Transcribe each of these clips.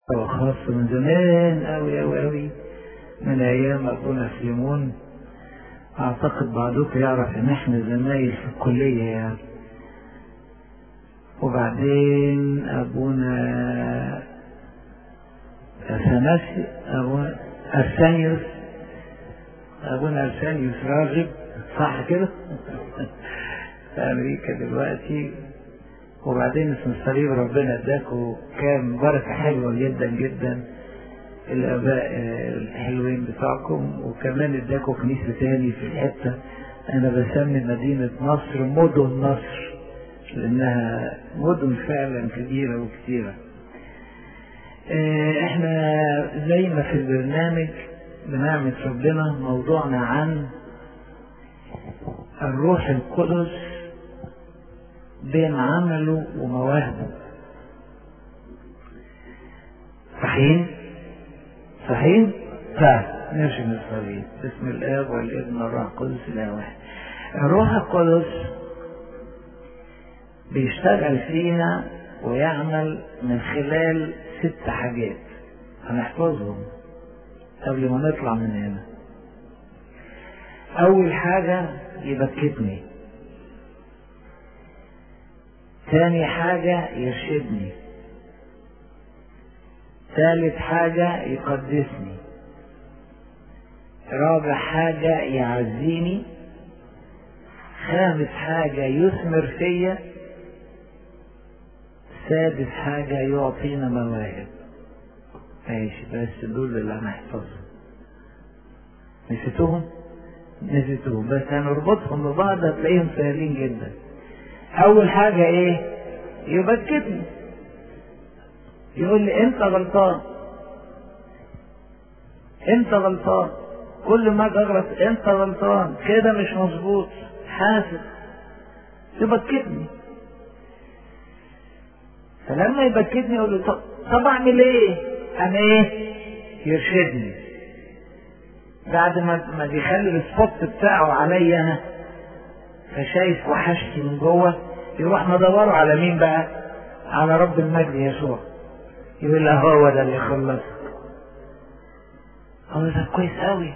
خاص من زمان أوي أوي أوي من أيام أبونا سليمون أعتقد بعضكم يعرف إن إحنا زمايل في الكلية يعني وبعدين أبونا أثناسي أبونا أرسانيوس أبونا أرسانيوس راغب صح كده؟ في أمريكا دلوقتي وبعدين اسم الصليب ربنا اداكوا كام بركة حلوة جدا جدا الآباء الحلوين بتاعكم وكمان اداكوا كنيسة تاني في الحتة أنا بسمي مدينة نصر مدن نصر لأنها مدن فعلا كبيرة وكثيرة احنا زي ما في البرنامج بنعمة ربنا موضوعنا عن الروح القدس بين عمله ومواهبه صحيح صحيح طيب نرجم الصليب بسم الاب والابن والروح القدس اله واحد الروح القدس بيشتغل فينا ويعمل من خلال ست حاجات هنحفظهم قبل ما نطلع من هنا اول حاجه يبكتني ثاني حاجة يرشدني ثالث حاجة يقدسني رابع حاجة يعزيني خامس حاجة يثمر فيا سادس حاجة يعطينا مواهب ماشي بس دول اللي انا احفظهم نسيتهم نسيتهم بس هنربطهم ببعض هتلاقيهم سهلين جدا اول حاجة ايه يبكتني يقول لي انت غلطان انت غلطان كل ما تغلط انت غلطان كده مش مظبوط حاسب يبكتني فلما يبكتني يقول لي طب, طب اعمل ايه انا ايه يرشدني بعد ما ما بيخلي السبوت بتاعه عليا انا فشايف وحشتي من جوه يروح مدوره على مين بقى على رب المجد يسوع يقول له هو ده اللي خلصك اقول ده كويس قوي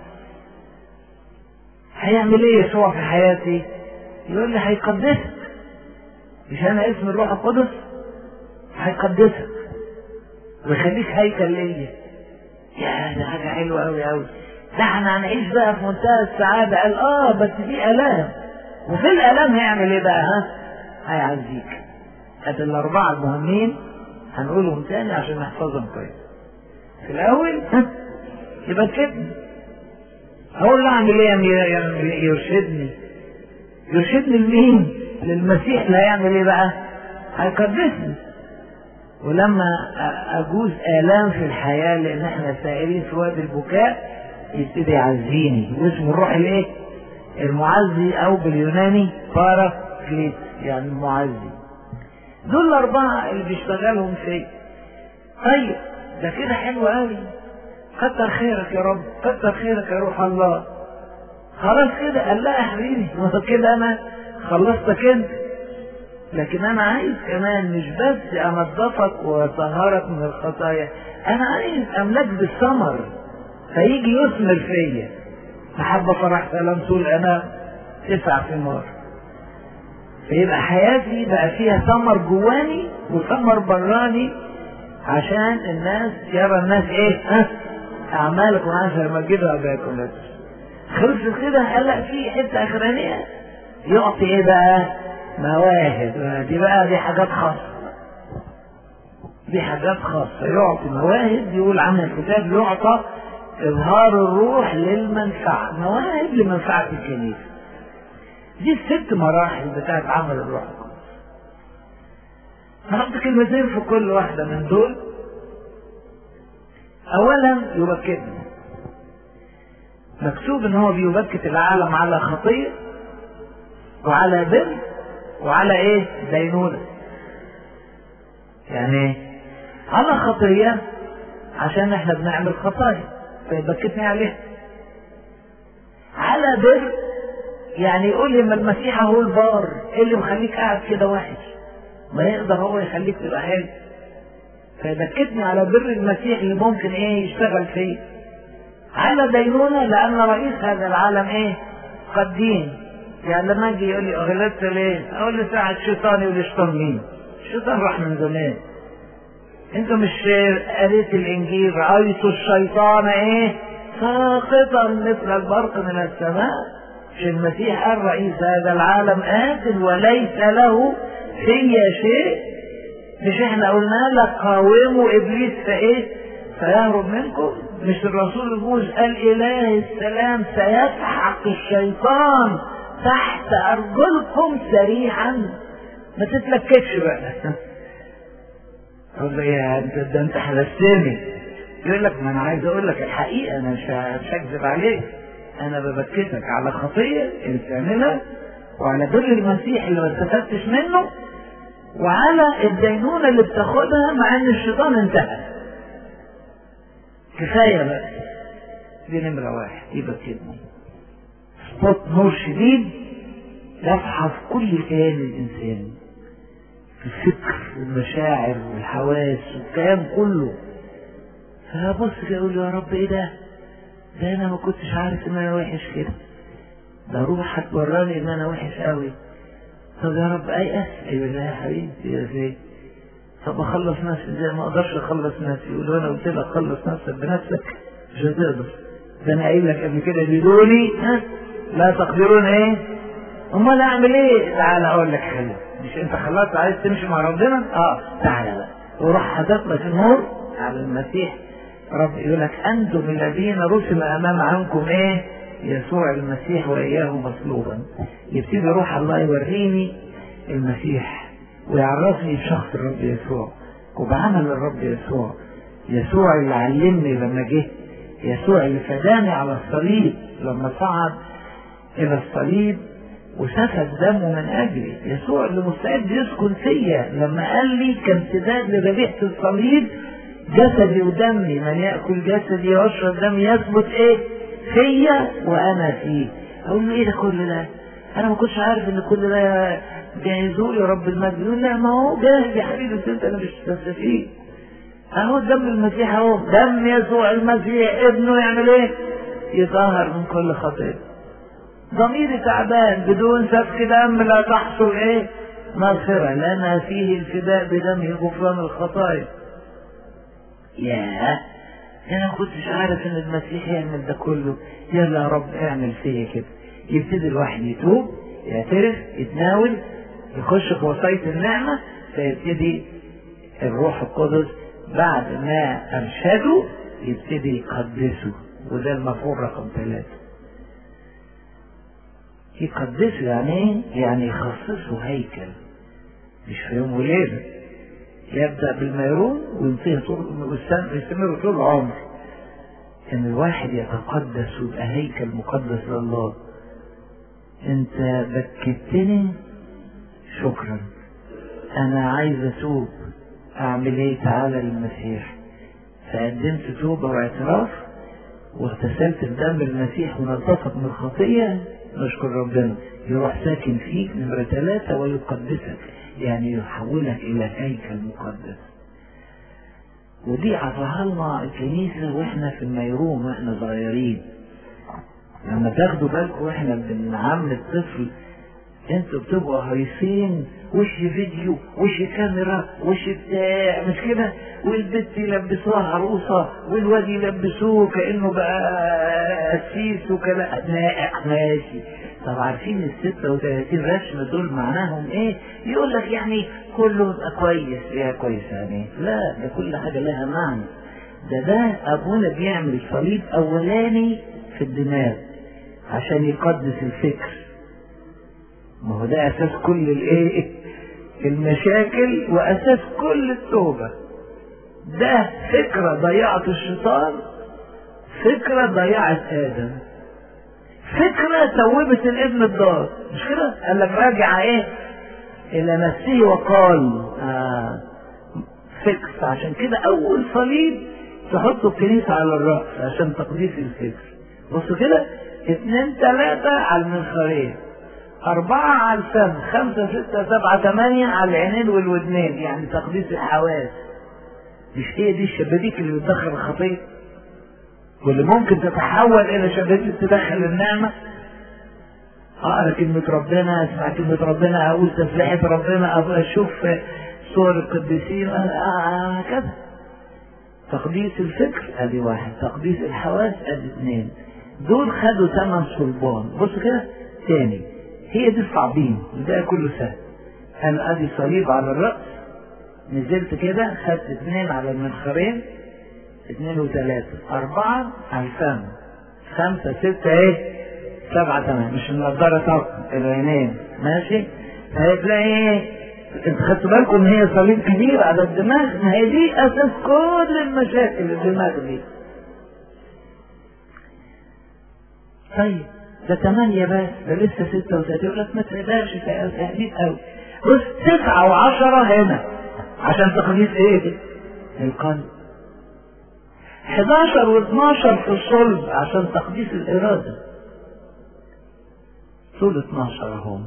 هيعمل ايه يسوع في حياتي يقول لي هيقدسك مش انا اسم الروح القدس هيقدسك ويخليك هيكل ليا يا ده حاجه حلوه قوي قوي ده احنا هنعيش بقى في منتهى السعاده قال اه بس في الام وفي الالام هيعمل ايه بقى ها هيعزيك ادي الاربعه المهمين هنقولهم تاني عشان نحفظهم كويس في الاول ها يبقى كده اقول له اعمل ايه يرشدني يرشدني لمين للمسيح اللي هيعمل ايه بقى هيقدسني ولما اجوز الام في الحياه لان احنا سائرين في وادي البكاء يبتدي يعزيني واسمه الروح الايه المعزي او باليوناني باراكليت يعني المعزي دول الاربعه اللي بيشتغلهم في طيب ده كده حلو قوي كتر خيرك يا رب كتر خيرك يا روح الله خلاص كده قال لا يا حبيبي كده انا خلصتك انت لكن انا عايز كمان مش بس انضفك واطهرك من الخطايا انا عايز املاك بالثمر فيجي يثمر فيا محبة فرح سلام طول أنا تسع ثمار فيبقى حياتي بقى فيها ثمر جواني وثمر براني عشان الناس يرى الناس ايه ها اعمالكم عشان مجدوا اباكم خلصت كده قال لا في حته اخرانيه يعطي ايه بقى مواهب دي بقى دي حاجات خاصه دي حاجات خاصه يعطي مواهب يقول عنها الكتاب يعطى إظهار الروح للمنفعة مواهب لمنفعة الكنيسة دي الست مراحل بتاعت عمل الروح القدس هحط كلمتين في كل واحدة من دول أولا يبكتنا مكتوب إن هو بيبكت العالم على خطية وعلى بر وعلى إيه؟ دينونة يعني إيه؟ على خطية عشان إحنا بنعمل خطايا فيبكتني عليه على بر يعني يقول لي ما المسيح هو البار ايه اللي مخليك قاعد كده وحش ما يقدر هو يخليك تبقى حلو فيبكتني على بر المسيح اللي ممكن ايه يشتغل فيه على دينونة لأن رئيس هذا العالم ايه قد دين يعني لما اجي يقول لي غلطت ليه؟ اقول له ساعة شيطاني والشيطان مين؟ الشيطان راح من زمان انتوا مش قريت الانجيل رايتوا الشيطان ايه؟ ساقطا مثل البرق من السماء مش المسيح قال رئيس هذا العالم آت وليس له في شيء مش احنا قلنا لك قاوموا ابليس فايه؟ فيهرب منكم مش الرسول الجوز قال اله السلام سيسحق الشيطان تحت ارجلكم سريعا ما تتلككش بقى تقول له يا انت ده انت حلستني يقول لك ما انا عايز اقول لك الحقيقه انا مش هكذب عليك انا ببكتك على خطيه اللي بتعملها وعلى بر المسيح اللي ما استفدتش منه وعلى الدينونه اللي بتاخدها مع ان الشيطان انتهى كفايه بقى دي نمره واحد يبكتني صوت نور شديد يفحص كل كيان الانسان الفكر والمشاعر والحواس والكلام كله فبص كده اقول يا رب ايه ده؟ ده انا ما كنتش عارف ان انا وحش كده ده روح هتوراني ان انا وحش قوي طب يا رب ايأس ايوه لا يا حبيبي يا زي طب اخلص نفسي ازاي ما اقدرش اخلص نفسي يقول له انا قلت لك خلص نفسك بنفسك مش هتقدر ده انا قايل لك قبل كده بدوني ها لا تقدرون ايه امال اعمل ايه تعالى اقول لك حاجه مش انت خلاص عايز تمشي مع ربنا اه تعالى بقى وروح حاطط لك النور على المسيح رب يقول لك انتم الذين رسم امام عنكم ايه يسوع المسيح واياه مصلوبا يبتدي روح الله يوريني المسيح ويعرفني بشخص الرب يسوع وبعمل الرب يسوع يسوع اللي علمني لما جه يسوع اللي فداني على الصليب لما صعد الى الصليب وسفك دمه من اجلي يسوع اللي مستعد يسكن فيا لما قال لي كامتداد لذبيحه الصليب جسدي ودمي من ياكل جسدي ويشرب دمي يثبت ايه فيا وانا فيه اقول له ايه ده كل ده انا ما كنتش عارف ان كل ده جهزوا لي رب المجد يقول لا ما هو جاهز يا حبيبي بس انت انا مش مستفيد اهو دم المسيح اهو دم يسوع المسيح ابنه يعمل ايه يطهر من كل خطيه ضميري تعبان بدون سفك دم لا تحصل ايه مغفرة لنا فيه الفداء بدمه غفران الخطايا ياه انا ما كنتش عارف ان المسيح يعمل ده كله يلا يا رب اعمل فيا كده يبتدي الواحد يتوب يعترف يتناول يخش في وصية النعمة فيبتدي الروح القدس بعد ما أرشده يبتدي يقدسه وده المفهوم رقم ثلاثة يقدسه يعني ايه؟ يعني يخصصه هيكل مش في يوم وليلة يبدأ بالميرون وينتهي طول ويستمر طول العمر ان الواحد يتقدس ويبقى هيكل مقدس لله انت بكتني شكرا انا عايز اتوب اعمل ايه تعالى للمسيح فقدمت توبة واعتراف واغتسلت بدم المسيح ونظفك من الخطية نشكر ربنا يروح ساكن فيك نمرة ثلاثة ويقدسك يعني يحولك إلى هيكل مقدس ودي عطاها لنا الكنيسة واحنا في النيروم واحنا صغيرين لما تاخدوا بالكم واحنا بنعمل الطفل انتوا بتبقوا هايصين وش فيديو وش كاميرا وش بتاع مش كده والبنت يلبسوها عروسة والواد يلبسوه كأنه بقى قسيس وكلا نائع ماشي طب عارفين ال 36 رسم دول معناهم ايه؟ يقول لك يعني كله يبقى كويس يا كويس يعني لا ده كل حاجة لها معنى ده ده ابونا بيعمل صليب اولاني في الدماغ عشان يقدس الفكر ما هو ده اساس كل الايه المشاكل واساس كل التوبة ده فكرة ضيعت الشيطان فكرة ضيعت ادم فكرة توبت الابن الضال مش كده قال لك راجع ايه الى نفسه وقال آه فكر عشان كده اول صليب تحطوا الكنيسة على الرأس عشان تقديس الفكر بصوا كده اثنين ثلاثة على المنخرين أربعة على الفم خمسة ستة سبعة ثمانية على العينين والودنين يعني تقديس الحواس مش هي دي الشبابيك اللي بتدخل الخطيه واللي ممكن تتحول الى شبابيك تدخل النعمه اقرا كلمه ربنا اسمع كلمه ربنا اقول تسبيحه ربنا ابقى اشوف صور القديسين هكذا تقديس الفكر ادي واحد تقديس الحواس ادي اثنين دول خدوا ثمن صلبان بص كده تاني هي دي الصعبين الباقي كله سهل انا ادي صليب على الراس نزلت كده خدت اثنين على المنخرين اثنين وثلاثة أربعة على الفم خمسة ستة ايه سبعة ثمانية مش النضارة طاقة العينين ماشي هتلاقي ايه انت خدتوا بالكم ان هي صليب كبير على الدماغ ما هي دي اساس كل المشاكل الدماغ دي طيب ده ثمانية بس ده لسه ستة وثلاثين يقول لك ما تقدرش تهديد قوي بص تسعة وعشرة هنا عشان تقديس ايه؟ القلب 11 و12 في الصلب عشان تقديس الإرادة طول 12 اهم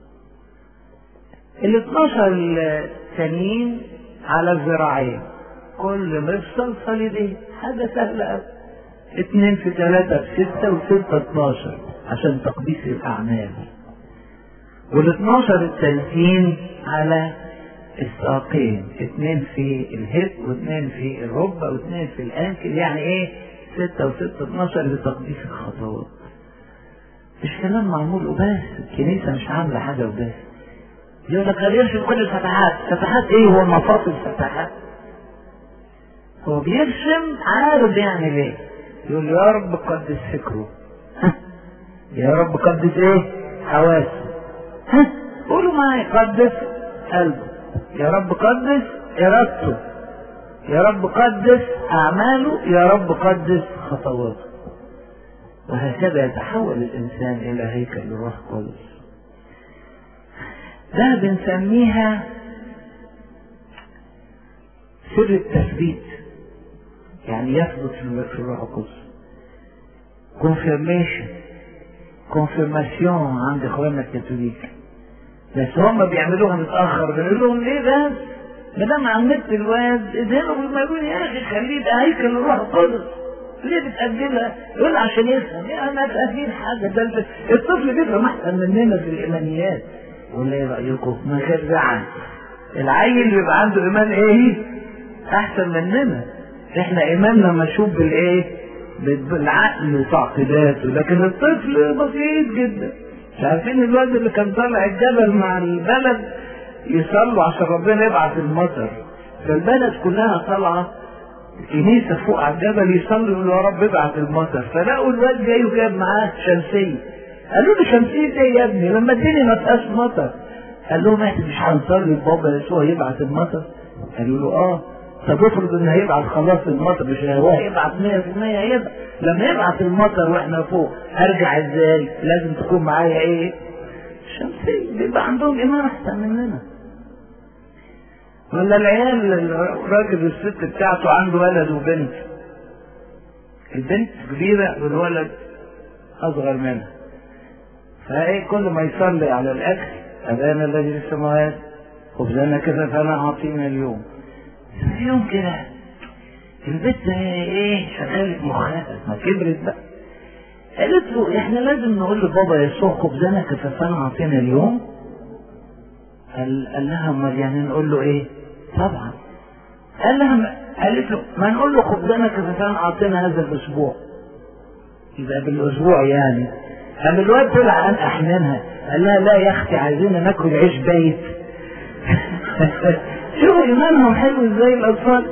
ال 12 التانيين على الذراعين كل مفصل صليبين حاجة سهلة أوي اتنين في ثلاثة في ستة وستة اتناشر عشان تقديس الأعمال وال 12 التانيين على الساقين اتنين في الهب واثنين في الركبة واثنين في الأنكل يعني ايه ستة وستة اتناشر لتقديس الخطوات مش كلام معمول وبس الكنيسة مش عاملة حاجة وبس يقول لك يرسم كل الفتحات فتحات ايه هو مفاصل فتحات هو بيرسم عارف يعمل ايه يقول يا رب قدس فكره يا رب قدس ايه حواسه قولوا معايا قدس قلبه يا رب قدس ارادته يا رب قدس اعماله يا رب قدس خطواته وهكذا يتحول الانسان الى هيكل الروح القدس ده بنسميها سر التثبيت يعني يثبت في الروح القدس كونفirmation كونفirmation عند اخواننا الكاثوليك بس هم بيعملوها متاخر بنقول لهم ليه بس ما دام عملت الواد ادهنوا بالمجنون يا اخي خليه يبقى هيكل الروح القدس ليه بتأجلها؟ يقول عشان يفهم يا ما فاهمين حاجه ده الطفل بيفهم احسن مننا في الايمانيات ولا ايه رايكم؟ من غير زعل العيل بيبقى عنده ايمان ايه؟ احسن مننا احنا ايماننا مشوب بالايه؟ بالعقل وتعقيداته لكن الطفل بسيط جدا مش عارفين الواد اللي كان طالع الجبل مع البلد يصلوا عشان ربنا يبعث المطر فالبلد كلها طالعه الكنيسة فوق على الجبل يصلوا يقولوا يا رب ابعث المطر فلقوا الواد جاي وجاب معاه شمسية قالوا له شمسية ايه يا ابني لما الدنيا ما فيهاش مطر قال لهم احنا مش هنصلي بابا يسوع يبعث المطر قالوا له اه طب افرض ان هيبعث خلاص المطر مش هو هيبعث 100% هيبعث لما يبعث المطر واحنا فوق ارجع ازاي لازم تكون معايا ايه شمسية بيبقى عندهم ايمان احسن مننا ولا العيال الراجل الست بتاعته عنده ولد وبنت البنت كبيرة والولد أصغر منها فايه كل ما يصلي على الأكل أبانا الذي في السماوات خبزنا كذا فأنا أعطينا اليوم في يوم كده البنت ايه شغالة مخها ما كبرت بقى قالت له احنا لازم نقول لبابا يسوع خبزنا كفافنا اعطينا اليوم قال, قال لها امال يعني نقول له ايه طبعا قال لها قالت له ما نقول له خبزنا كفافنا اعطينا هذا الاسبوع يبقى بالاسبوع يعني قام الواد طلع عن احنانها قال لها لا يا اختي عايزين ناكل عيش بايت شوفوا ايمانهم حلو ازاي الاطفال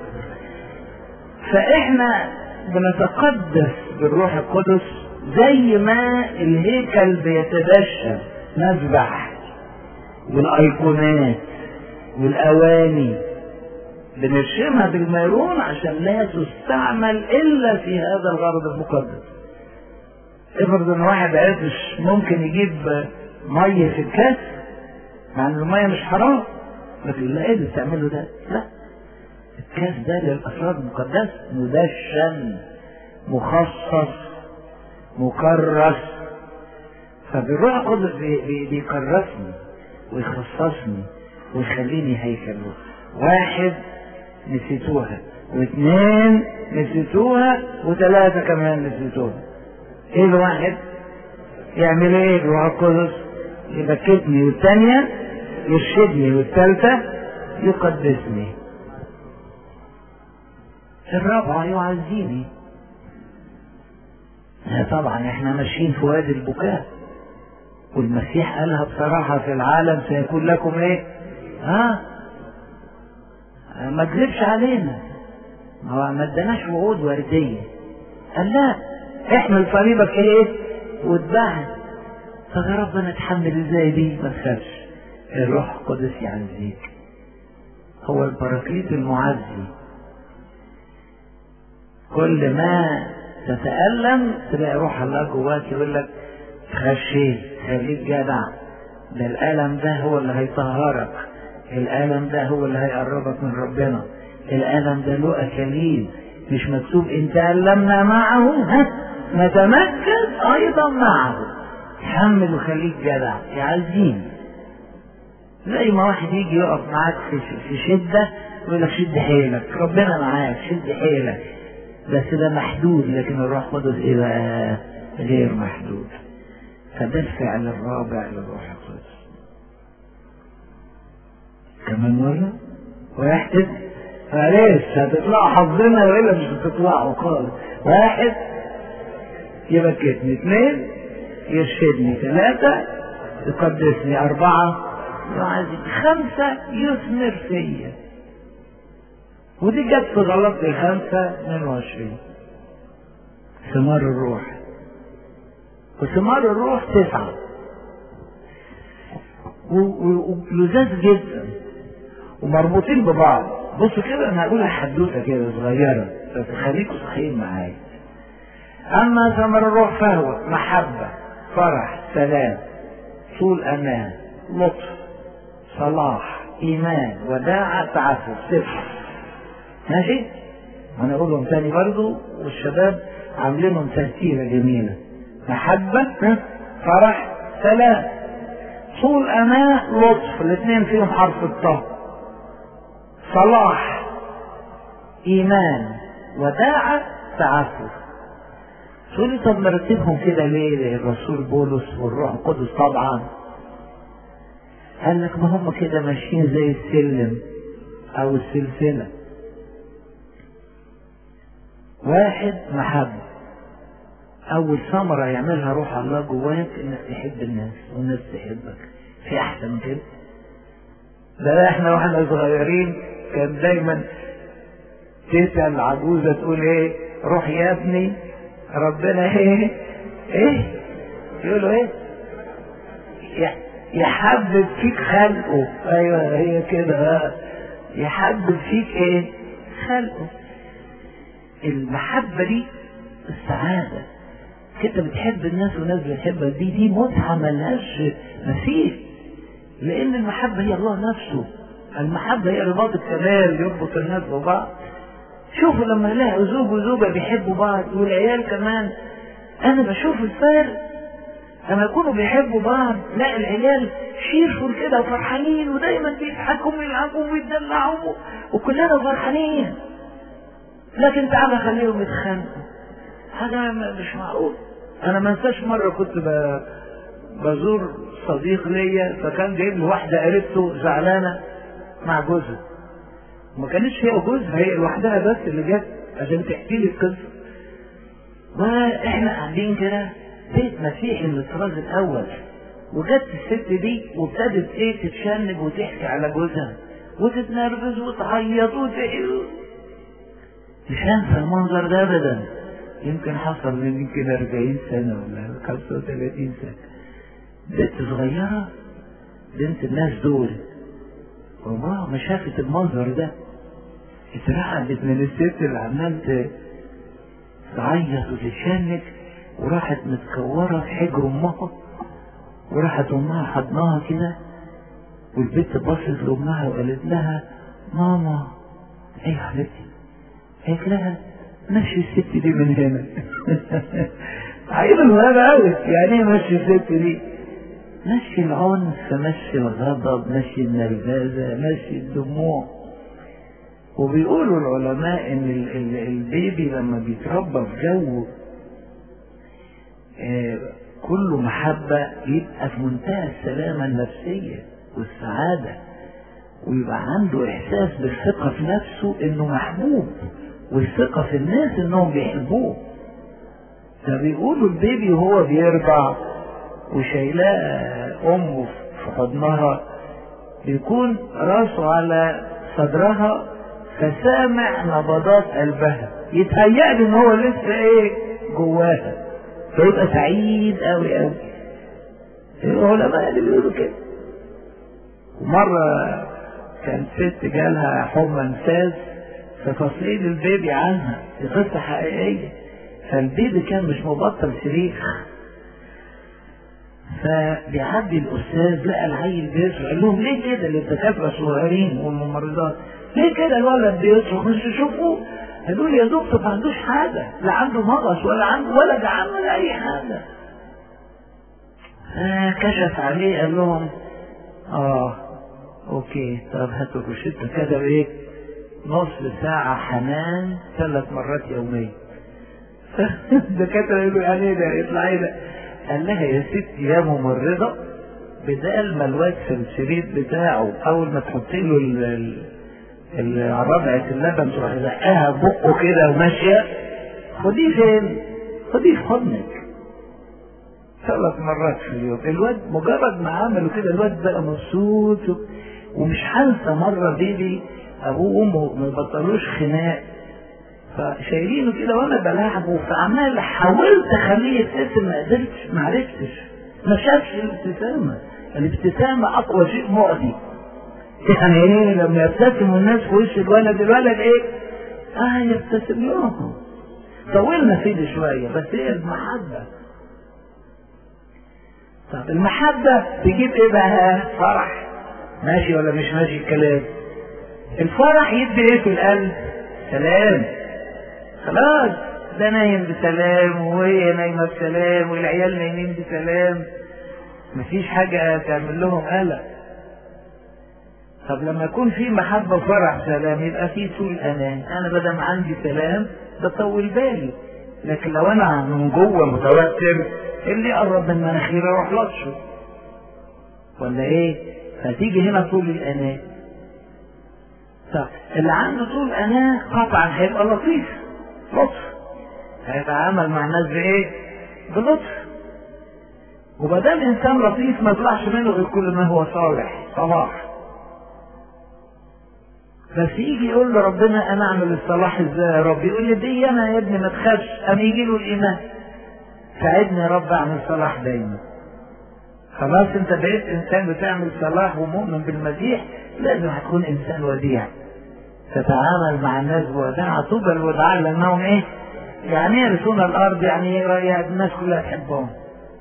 فاحنا بنتقدس بالروح القدس زي ما الهيكل بيتدشى نذبح والايقونات والاواني بنرشمها بالميرون عشان لا تستعمل الا في هذا الغرض المقدس افرض ان واحد عرفش ممكن يجيب ميه في الكاس مع ان الميه مش حرام لكن لا ايه اللي بتعمله ده لا الكاس ده للاسرار المقدسه مدشن مخصص مكرس فبالروح القدس بيكرسني ويخصصني ويخليني هيكل واحد نسيتوها واثنين نسيتوها وثلاثة كمان نسيتوها ايه الواحد يعمل ايه الروح القدس يبكتني والثانية يرشدني والثالثة يقدسني الرابعة يعزيني طبعا احنا ماشيين في وادي البكاء والمسيح قالها بصراحة في العالم سيكون لكم ايه ها ما تكذبش علينا ما هو ما اداناش وعود وردية قال لا احمل صليبك ايه واتبعني طب يا رب انا اتحمل ازاي دي ما تخافش الروح القدس يعزيك هو البراكليت المعزي كل ما تتألم تلاقي روح الله جواك يقول لك خشيت خليك جدع ده الألم ده هو اللي هيطهرك الألم ده هو اللي هيقربك من ربنا الألم ده له أكاليل مش مكتوب إن تألمنا معه ها نتمكن أيضا معه تحمل وخليك جدع يعزيني زي ما واحد يجي يقف معاك في في شدة يقول لك شد حيلك ربنا معاك شد حيلك بس ده محدود لكن الروح القدس ايه بقى غير محدود فده الفعل الرابع للروح القدس كمان مرة واحد معلش هتطلعوا حظنا ولا مش هتطلعوا خالص واحد يبكتني اثنين يرشدني ثلاثة يقدسني أربعة يعزني خمسة يثمر فيا ودي جت في غلط خمسة 22 ثمار الروح وثمار الروح تسعة ولذاذ جدا ومربوطين ببعض بصوا كده انا هقولها حدوته كده صغيره بس خليكم صحيين معايا اما ثمر الروح فهو محبه فرح سلام طول امان لطف صلاح ايمان وداعة تعفف صفر ماشي وانا اقولهم تاني برضو والشباب عاملينهم ترتيبه جميله محبه فرح سلام طول امان لطف الاثنين فيهم حرف الطاء صلاح ايمان وداعة تعفف تقولي طب مرتبهم كده ليه الرسول بولس والروح القدس طبعا قال لك ما هم كده ماشيين زي السلم او السلسله واحد محبة أول ثمرة يعملها روح الله جواك إنك تحب الناس والناس تحبك في أحسن من كده ده إحنا وإحنا صغيرين كان دايما تيتا العجوزة تقول إيه روح يا ابني ربنا إيه إيه يقولوا إيه يحبب فيك خلقه أيوه هي كده يحبب فيك إيه خلقه المحبة دي السعادة كده بتحب الناس والناس بتحبك دي دي متعة ملهاش مثيل لأن المحبة هي الله نفسه المحبة هي رباط الكمال يربط الناس ببعض شوفوا لما يلاقوا زوج وزوجة بيحبوا بعض والعيال كمان أنا بشوف الفرق لما يكونوا بيحبوا بعض لا العيال شيرفول كده وفرحانين ودايما بيضحكوا ويلعبوا ويتدلعوا وكلنا فرحانين لكن تعالى خليهم يتخانقوا حاجة مش معقول أنا ما انساش مرة كنت ب... بزور صديق ليا فكان جايب لي واحدة قريبته زعلانة مع جوزها ما كانتش هي وجوزها هي لوحدها بس اللي جت عشان تحكي لي القصة واحنا قاعدين كده بيت مسيحي من الطراز الأول وجت الست دي وابتدت ايه تتشنج وتحكي على جوزها وتتنرفز وتعيط وتحكي مش هنسى المنظر ده ابدا يمكن حصل من يمكن 40 سنه ولا 35 سنه بنت صغيره بنت الناس دول وما ما شافت المنظر ده اترعبت من الست اللي عمال تعيط وتتشنج وراحت متكوره في حجر امها وراحت امها حضناها كده والبنت بصت لامها وقالت لها ماما ايه يا حبيبتي قالت لها مشي الست دي من هنا عيب الولاد قوي يعني ايه مشي الست دي مشي العنف مشي الغضب مشي النرفزة مشي الدموع وبيقولوا العلماء ان ال ال البيبي لما بيتربى في جو آه كله محبة يبقى في منتهى السلامة النفسية والسعادة ويبقى عنده إحساس بالثقة في نفسه إنه محبوب والثقة في الناس إنهم بيحبوه فبيقولوا البيبي وهو بيرضع وشايلاه أمه في حضنها بيكون راسه على صدرها فسامع نبضات قلبها يتهيأ ان هو لسه ايه جواها فيبقى سعيد قوي قوي العلماء اللي بيقولوا كده ومرة كان ست جالها حمى انفاس فتفصيل البيبي عنها دي قصة حقيقية فالبيبي كان مش مبطل صريخ فبيعدي الاستاذ لقى العيل بيصرخ قال لهم ليه كده للدكاتره الصغيرين والممرضات ليه كده الولد بيصرخ مش تشوفوه قالوا لي يا دكتور ما عندوش حاجه لا عنده مغص ولا عنده ولا جعان ولا اي حاجه فكشف عليه قال لهم اه اوكي طب هاتوا روشته كده ايه نص ساعة حنان ثلاث مرات يوميا فالدكاترة يقولوا يعني ايه ده يطلع ايه ده قال لها يا ستي يا ممرضة بدال ما الواد في الشريط بتاعه أول ما تحط له ربعة اللبن تروح زقها بقه كده وماشية خديه فين؟ خديه في حضنك ثلاث مرات في اليوم الواد مجرد ما عملوا كده الواد بقى مبسوط ومش هنسى مرة بيبي أبوه وأمه ما يبطلوش خناق فشايلينه كده وانا بلاعبه فعمال حاولت اخليه يبتسم ما قدرتش ما عرفتش ما شافش الابتسامه الابتسامه اقوى شيء مؤذي يعني ايه لما يبتسموا الناس في وش الولد الولد ايه؟ اه يبتسم لهم طولنا فيه شويه بس هي المحبه طب المحبه تجيب ايه بقى؟ فرح ماشي ولا مش ماشي الكلام؟ الفرح يدي ايه في القلب؟ سلام خلاص ده نايم بسلام وهي نايمة بسلام والعيال نايمين بسلام مفيش حاجة تعمل لهم قلق طب لما يكون في محبة وفرح سلام يبقى في طول أمان أنا بدل عندي سلام بطول بالي لكن لو أنا من جوه متوتر اللي يقرب من مناخيري أروح لطشه ولا إيه؟ فتيجي هنا طول الأمان طب اللي عنده طول أناة قطعا هيبقى لطيف لطف هيتعامل مع الناس بايه؟ بلطف وبدل انسان لطيف ما يطلعش منه غير كل ما هو صالح صلاح بس يجي يقول لربنا انا اعمل الصلاح ازاي يا رب يقول لي دي انا يا ابني ما تخافش ام يجي له الايمان ساعدني يا رب اعمل صلاح دايما خلاص انت بقيت انسان بتعمل صلاح ومؤمن بالمسيح لازم هتكون انسان وديع تتعامل مع الناس بوداعة طوبى الودعاء لأنهم إيه؟ يعني يرثون الأرض يعني يعني الناس كلها تحبهم.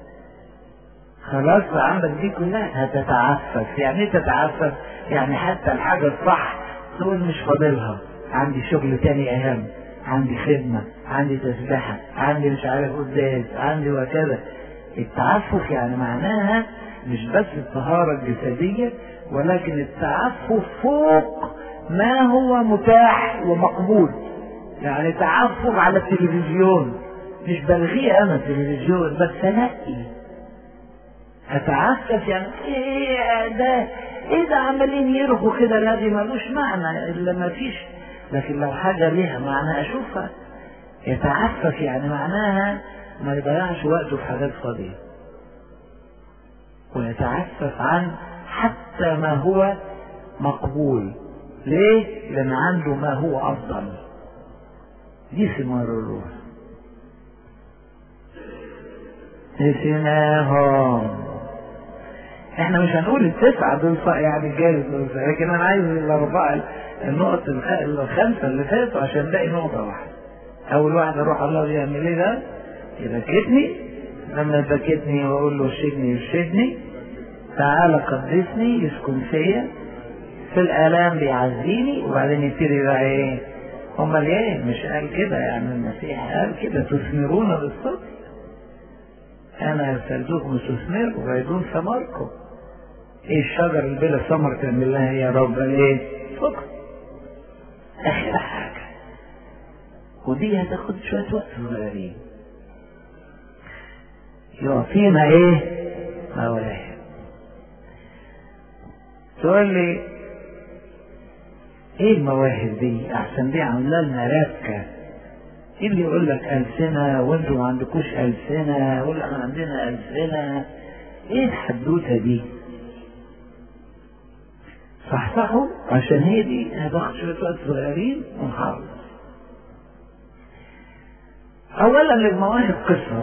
خلاص عندك دي كلها هتتعفف، يعني إيه تتعفف؟ يعني حتى الحاجة الصح تقول مش فاضلها، عندي شغل تاني أهم، عندي خدمة، عندي تسبحة، عندي مش عارف قداس، عندي وكذا. التعفف يعني معناها مش بس الطهارة الجسدية ولكن التعفف فوق ما هو متاح ومقبول يعني تعفف على التلفزيون مش بلغيه انا التلفزيون بس انقي اتعفف يعني ايه ده ايه ده عمالين يرغوا كده لا دي ملوش معنى الا ما فيش لكن لو حاجه ليها معنى اشوفها يتعفف يعني معناها ما يضيعش وقته في حاجات فاضيه ويتعفف عن حتى ما هو مقبول ليه؟ لأن عنده ما هو أفضل دي ثمار الروح نسيناهم احنا مش هنقول التسعة دول يعني جالس لكن انا عايز الاربعة النقط الخمسة اللي فاتوا عشان الاقي نقطة واحدة اول واحدة روح الله يعمل ايه ده؟ يبكتني لما يبكتني واقول له ارشدني يرشدني تعالى قدسني يسكن فيا في الآلام بيعزيني وبعدين يبتدي بقى ايه؟ امال ايه؟ مش قال كده يعني المسيح قال كده تثمرون بالصدق. انا ارسلتكم تثمر وبيدون ثمركم. ايه الشجر اللي بلا ثمر تعمل لها يا رب؟ قال ايه؟ صدق. اخر حاجة ودي هتاخد شوية وقت صغيرين يعطينا ايه مواهب تقول لي ايه المواهب دي احسن دي عامله لنا ركه ايه اللي يقول لك ألسنة وانتوا ما عندكوش ألسنة يقول احنا عندنا ألسنة ايه الحدوتة دي صحصحوا عشان هي دي هتاخد شوية وقت صغيرين ونخلص أولا المواهب قصة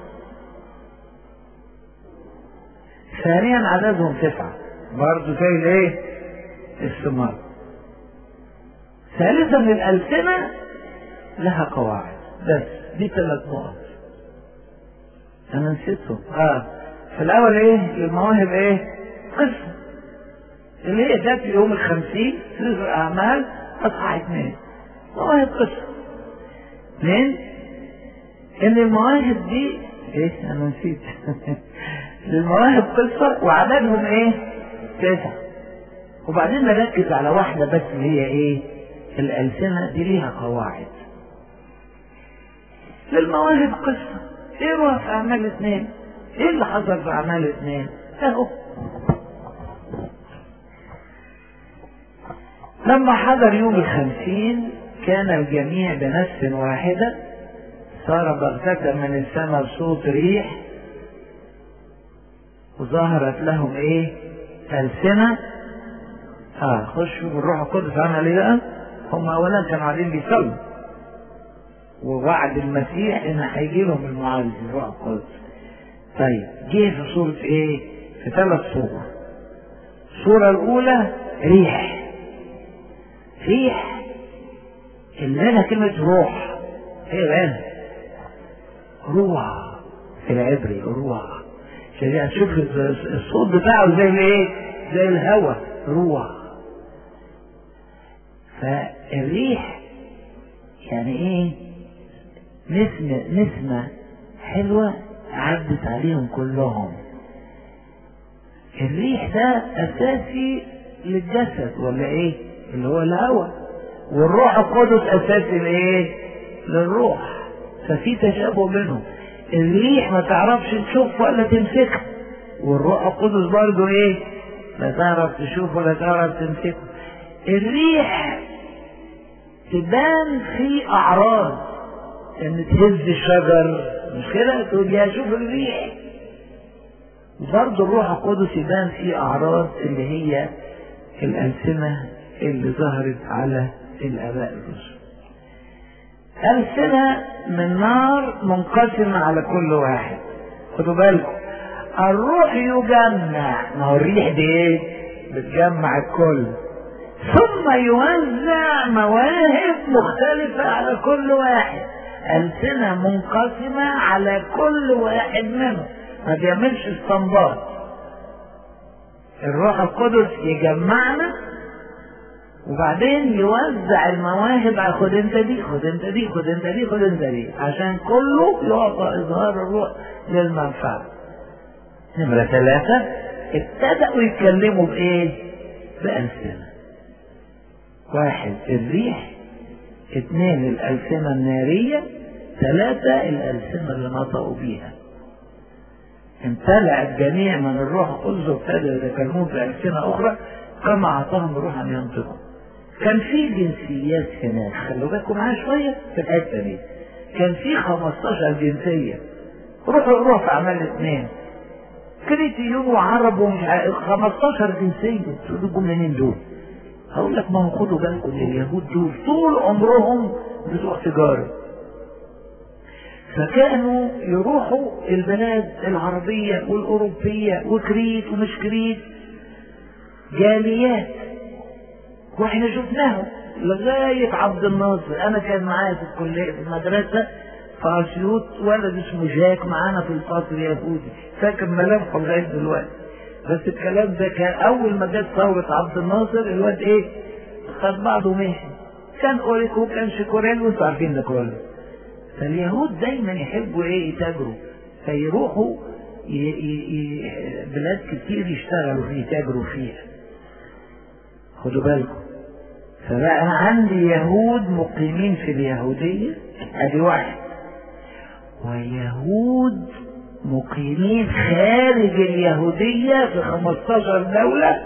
ثانيا عددهم تسعة برضه زي الايه؟ الثمار ثالثا الألسنة لها قواعد بس دي ثلاث نقط أنا نسيتهم اه في الأول إيه؟ المواهب إيه؟ قصة اللي هي جت في يوم الخمسين سفر أعمال أصحى اثنين مواهب قصة اثنين إن المواهب دي إيه أنا نسيت المواهب قصة وعددهم إيه؟ تسعة وبعدين نركز على واحدة بس اللي هي إيه؟ الألسنة دي ليها قواعد للمواهب قصة ايه هو في أعمال اثنين؟ ايه اللي حصل في أعمال اثنين؟ اهو لما حضر يوم الخمسين كان الجميع بنفس واحدة صار بغتة من السماء صوت ريح وظهرت لهم ايه ألسنة اه خشوا بالروح القدس عمل ايه بقى هم اولا كانوا قاعدين بيصلوا ووعد المسيح ان هيجي لهم المعالج الروح القدس طيب جه في صورة ايه في ثلاث صور الصورة الاولى ريح ريح اللي لها كلمة روح هي الآن روح في العبري روح عشان هتشوف الصوت بتاعه زي الايه؟ زي الهواء روح فالريح يعني ايه؟ نسمة نسمة حلوة عدت عليهم كلهم الريح ده أساسي للجسد ولا ايه؟ اللي هو الهواء والروح القدس أساسي لايه؟ للروح ففي تشابه بينهم الريح ما تعرفش تشوف ولا تمسكها والروح القدس برضه ايه؟ لا تعرف تشوف ولا تعرف تمسكه الريح تبان في اعراض ان تهز الشجر مش كده تقول يا شوف الريح برضه الروح القدس يبان في اعراض اللي هي الالسنه اللي ظهرت على الاباء الرسل ألسنة من نار منقسمة على كل واحد خدوا بالكم الروح يجمع ما هو الريح دي ايه بتجمع الكل ثم يوزع مواهب مختلفة على كل واحد ألسنة منقسمة على كل واحد منهم ما بيعملش استنباط الروح القدس يجمعنا وبعدين يوزع المواهب على خد انت دي خد انت دي خد انت دي خد انت دي عشان كله يعطى اظهار الروح للمنفعه نمرة ثلاثة ابتدأوا يتكلموا بإيه؟ بألسنة. واحد الريح، اثنين الألسنة النارية، ثلاثة الألسنة اللي نطقوا بيها. امتلأ الجميع من الروح القدس وابتدأوا يتكلمون بألسنة أخرى كما أعطاهم الروح أن ينطقوا. كان في جنسيات هناك، خلوا بالكم معايا شوية في الحتة دي. كان في 15 جنسية. روحوا روح في أعمال اثنين. كريتيون وعرب ومش عارف 15 جنسية تقولوا جم منين دول؟ هقول لك ما هو خدوا بالكم اليهود دول طول عمرهم بتوع تجارة فكانوا يروحوا البلاد العربية والأوروبية وكريت ومش كريت جاليات واحنا شفناهم لغاية عبد الناصر أنا كان معايا في الكلية في المدرسة في اسيوط ولد اسمه جاك معانا في الفصل يهودي فاكر ملامحه لغايه دلوقتي بس الكلام ده كان اول ما جت ثوره عبد الناصر الواد ايه خد بعضه ومشي كان اوريكو كان شيكوريل وانتوا عارفين ده كله فاليهود دايما يحبوا ايه يتاجروا فيروحوا ي... ي... ي... بلاد كتير يشتغلوا فيه يتاجروا فيها خدوا بالكم فبقى عندي يهود مقيمين في اليهودية ادي واحد ويهود مقيمين خارج اليهودية في 15 دولة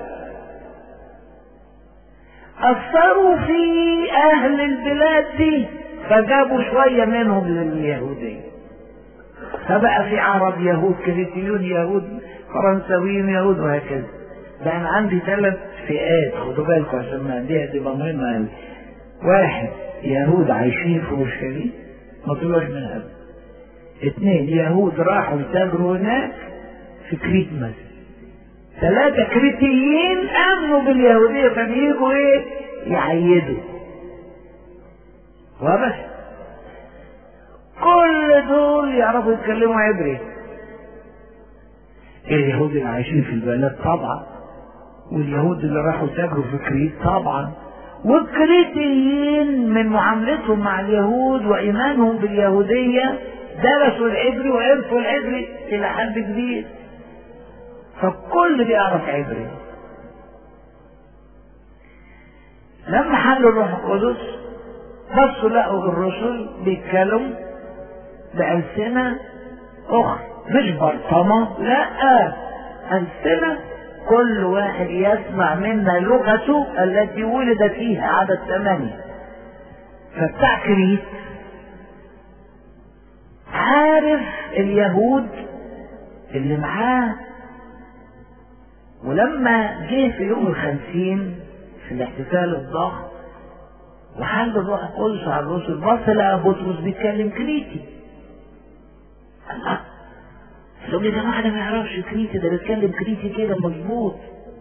أثروا في أهل البلاد دي فجابوا شوية منهم لليهودية فبقى في عرب يهود كريتيون يهود فرنساويين يهود وهكذا بقى أنا عندي ثلاث فئات خدوا بالكم عشان ما دي هتبقى مهمة أوي واحد يهود عايشين في اورشليم ما طلعوش من قبل اثنين يهود راحوا يتاجروا هناك في كريت مثلا ثلاثة كريتيين امنوا باليهودية فبيجوا ايه يعيدوا واضح كل دول يعرفوا يتكلموا عبري اليهود اللي عايشين في البلد طبعا واليهود اللي راحوا تاجروا في كريت طبعا والكريتيين من معاملتهم مع اليهود وإيمانهم باليهودية درسوا العبري وعرفوا العبري إلى حد كبير فالكل بيعرف عبري لما حلوا الروح القدس بصوا لقوا الرسل بيتكلموا بألسنة أخرى مش برطمة لا ألسنة كل واحد يسمع منا لغته التي ولد فيها عدد ثمانية فبتاع كريت عارف اليهود اللي معاه ولما جه في يوم الخمسين في الاحتفال الضخم وحل الروح القدس على الرسل بص لقى بطرس بيتكلم كريتي الله قال يا جماعه ده ما يعرفش كريتي ده بيتكلم كريتي كده مظبوط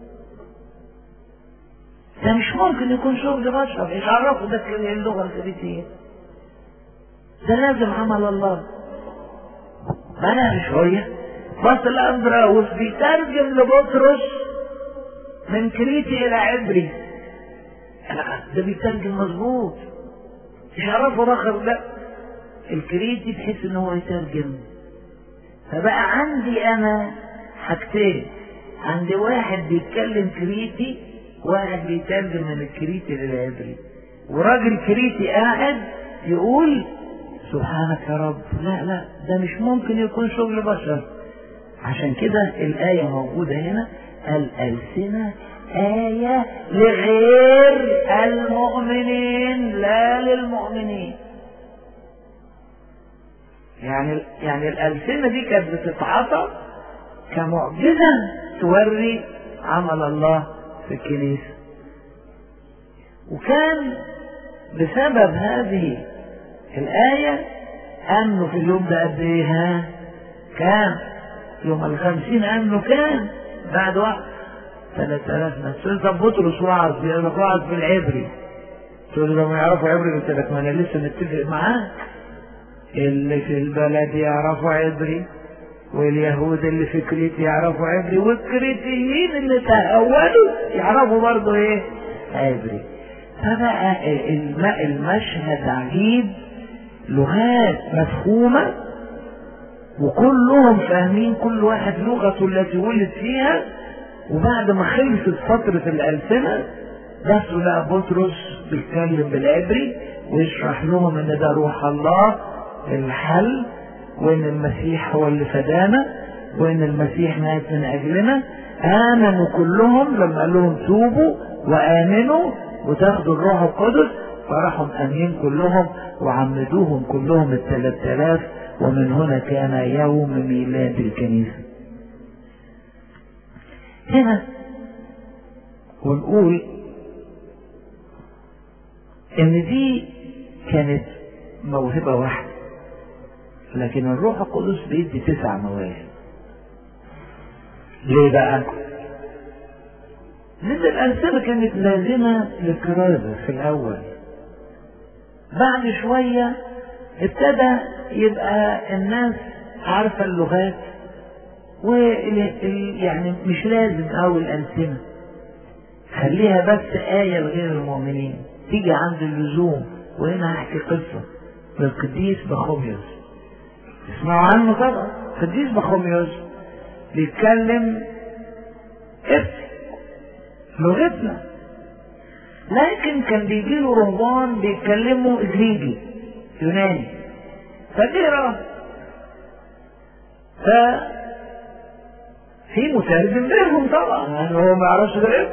ده مش ممكن يكون شغل بشر ايش عرفه ده اللغه الكريتيه ده لازم عمل الله بعدها بشويه بص لاندراوس بيترجم لبطرس من كريتي الى عبري ده بيترجم مظبوط مش عرفه رخر ده الكريتي تحس ان هو يترجم فبقى عندي انا حاجتين عندي واحد بيتكلم كريتي واحد بيترجم من الكريتي للعبري وراجل كريتي قاعد يقول سبحانك يا رب لا لا ده مش ممكن يكون شغل بشر عشان كده الآية موجودة هنا الألسنة آية لغير المؤمنين لا للمؤمنين يعني يعني الألسنة دي كانت بتتعاطى كمعجزة توري عمل الله في الكنيسة وكان بسبب هذه الآية أمنوا في اليوم ده قد إيه ها؟ كام؟ يوم الخمسين أمنوا كام؟ بعد وقت ثلاثة آلاف ناس طب بطرس وعظ بيقول لك وعظ بالعبري تقول له لما يعرفوا عبري قلت لك ما أنا لسه متفق معاك اللي في البلد يعرفوا عبري واليهود اللي في كريت يعرفوا عبري والكريتيين اللي تأولوا يعرفوا برضه ايه عبري فبقى المشهد عجيب لغات مفهومة وكلهم فاهمين كل واحد لغته التي ولد فيها وبعد ما خلصت فترة الألسنة بس لقى بطرس بيتكلم بالعبري ويشرح لهم ان ده روح الله الحل وان المسيح هو اللي فدانا وان المسيح مات من اجلنا امنوا كلهم لما قال لهم توبوا وامنوا وتاخدوا الروح القدس فراحوا امنين كلهم وعمدوهم كلهم الثلاث الاف ومن هنا كان يوم ميلاد الكنيسه هنا ونقول ان دي كانت موهبه واحده لكن الروح القدس بيدي تسع مواهب ليه بقى لان الألسنة كانت لازمة للكرازة في الأول بعد شوية ابتدى يبقى الناس عارفة اللغات و يعني مش لازم أوي الألسنة خليها بس آية لغير المؤمنين تيجي عند اللزوم وهنا هحكي قصة للقديس بخوميوس تسمعوا عنه طبعا قديس بخوميوس بيتكلم اسم لغتنا لكن كان بيجي له رهبان بيتكلموا إجريجي يوناني فجه راهب ف في مترجم غيرهم طبعا يعني هو ما يعرفش غيرهم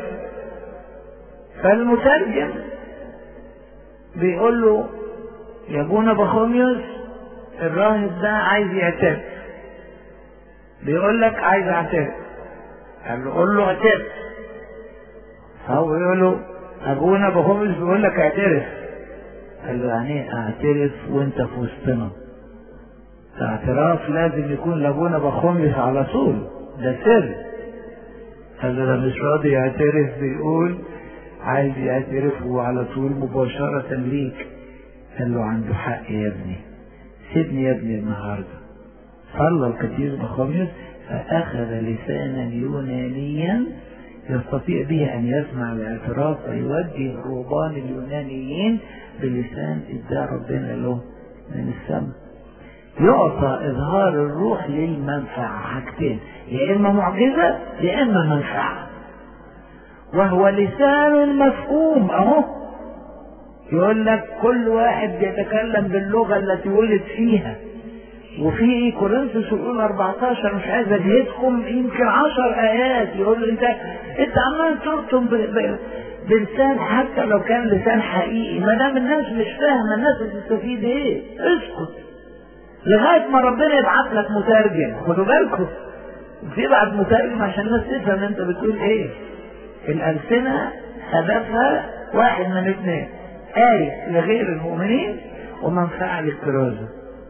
فالمترجم بيقول له يا ابونا بخوميوس الراهب ده عايز يعترف بيقول لك عايز اعترف قال له قول له اعترف فهو يقول له ابونا بخوميوس بيقول لك اعترف قال له يعني ايه اعترف وانت في وسطنا الاعتراف لازم يكون لابونا بخوميوس على طول ده سر قال له ده مش راضي يعترف بيقول عايز يعترف وعلى طول مباشرة ليك قال له عنده حق يا ابني سيبني يا ابني النهارده صلى القديس بخوميوس فأخذ لسانا يونانيا يستطيع به أن يسمع الاعتراف ويوجه الرهبان اليونانيين بلسان إدى ربنا له من السماء يعطى إظهار الروح للمنفعة حاجتين يا إما معجزة يا إما منفعة وهو لسان مفهوم أهو يقول لك كل واحد بيتكلم باللغة التي ولد فيها وفي كورنثوس يقول 14 مش عايز اجهدكم يمكن 10 ايات يقول انت انت عمال ترسم بلسان حتى لو كان لسان حقيقي ما دام الناس مش فاهمه الناس هتستفيد ايه؟ اسكت لغايه ما ربنا يبعت لك مترجم خدوا بالكم بيبعت مترجم عشان الناس تفهم انت بتقول ايه الالسنه هدفها واحد من اثنين آية لغير المؤمنين ومنفعة للكرازة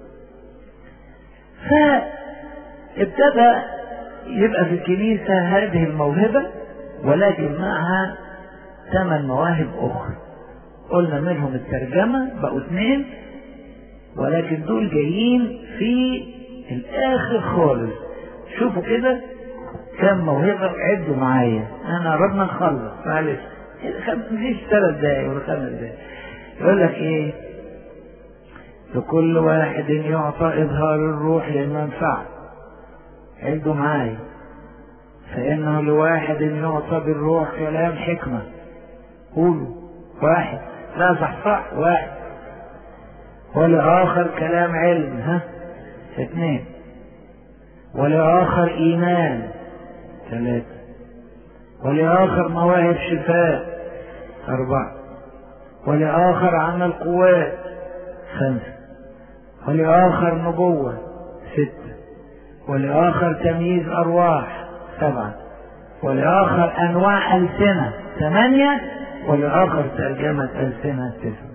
فابتدى يبقى في الكنيسة هذه الموهبة ولكن معها ثمان مواهب أخرى قلنا منهم الترجمة بقوا اثنين ولكن دول جايين في الآخر خالص شوفوا كده كم موهبة عدوا معايا أنا قربنا نخلص معلش مفيش ثلاث دقايق ولا خمس دقايق يقول لك إيه لكل واحد يعطى إظهار الروح للمنفعة عدوا معايا فإنه لواحد يعطى بالروح كلام حكمة قولوا واحد لا صح صح واحد ولآخر كلام علم ها اثنين ولآخر إيمان ثلاثة ولآخر مواهب شفاء أربعة ولآخر عمل قوات خمسة ولآخر نبوة ستة ولآخر تمييز أرواح سبعة ولآخر أنواع ألسنة ثمانية ولآخر ترجمة ألسنة تسعة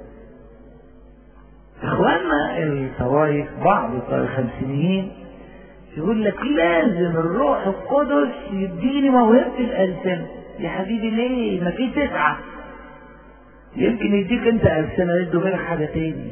إخواننا الطوائف بعض الخمسينيين يقول لك لازم الروح القدس يديني موهبة الألسنة يا حبيبي ليه؟ ما في تسعة يمكن يديك أنت ألسنة يدوا غير حاجة تاني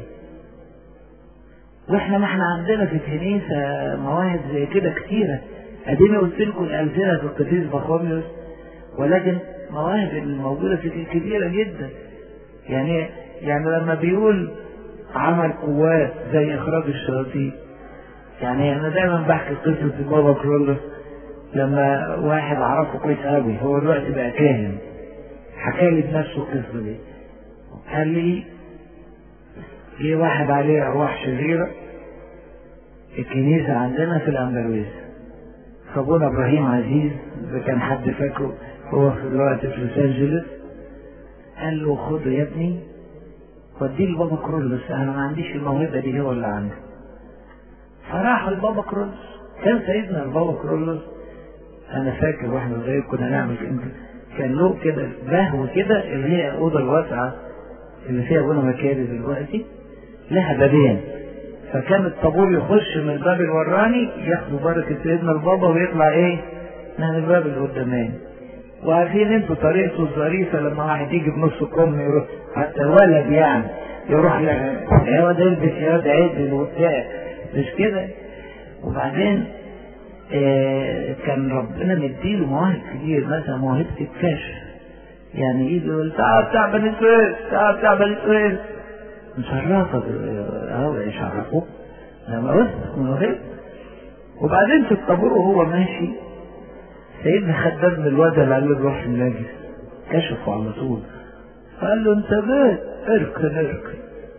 واحنا ما احنا عندنا في الكنيسة مواهب زي كده كتيرة اديني قلت لكم الألسنة في القديس بخوميوس ولكن مواهب الموجودة في كتيرة جدا يعني يعني لما بيقول عمل قوات زي إخراج الشياطين يعني أنا دايما بحكي قصة بابا كرولوس لما واحد أعرفه كويس قوي هو دلوقتي بقى كاهن حكى لي بنفسه القصة دي قال لي في واحد عليه أرواح شريرة الكنيسة عندنا في الأندلس فابونا إبراهيم عزيز إذا كان حد فاكره هو في دلوقتي في لوس أنجلوس قال له خده يا ابني وديه لبابا كرولوس أنا ما عنديش الموهبة دي هو اللي عنده فراح لبابا كرولوس كان سيدنا البابا كرولوس أنا فاكر واحنا صغير كنا نعمل كان له كده بهو كده اللي هي الأوضة الواسعة اللي فيها ابونا مكاري دلوقتي لها بابين فكان الطابور يخش من الباب الوراني ياخدوا بركة سيدنا البابا ويطلع ايه من الباب القداماني وعارفين انتوا طريقته الظريفة لما واحد يجي بنص كم يروح حتى ولد يعني يروح يا واد البس يا واد عدل وبتاع مش كده وبعدين آه كان ربنا مديله مواهب كتير مثلا موهبة الكشف يعني يجي يقول تعال بتاع بني سويس تعال بتاع بني سويس مشرفة اهو يشرفوه لما بس من غير وبعدين في الطابور وهو ماشي سيدنا خدام من الواد اللي قال له الروح النجس كشفه على طول فقال له انت بيت اركن اركن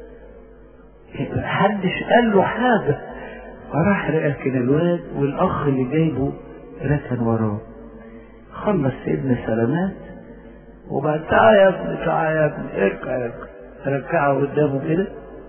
محدش قال له حاجة فراح ركن الواد والأخ اللي جايبه ركن وراه خلص سيدنا سلامات وبعد تعالى يا ابني تعالى يا ابني اركع اركع ركعه قدامه كده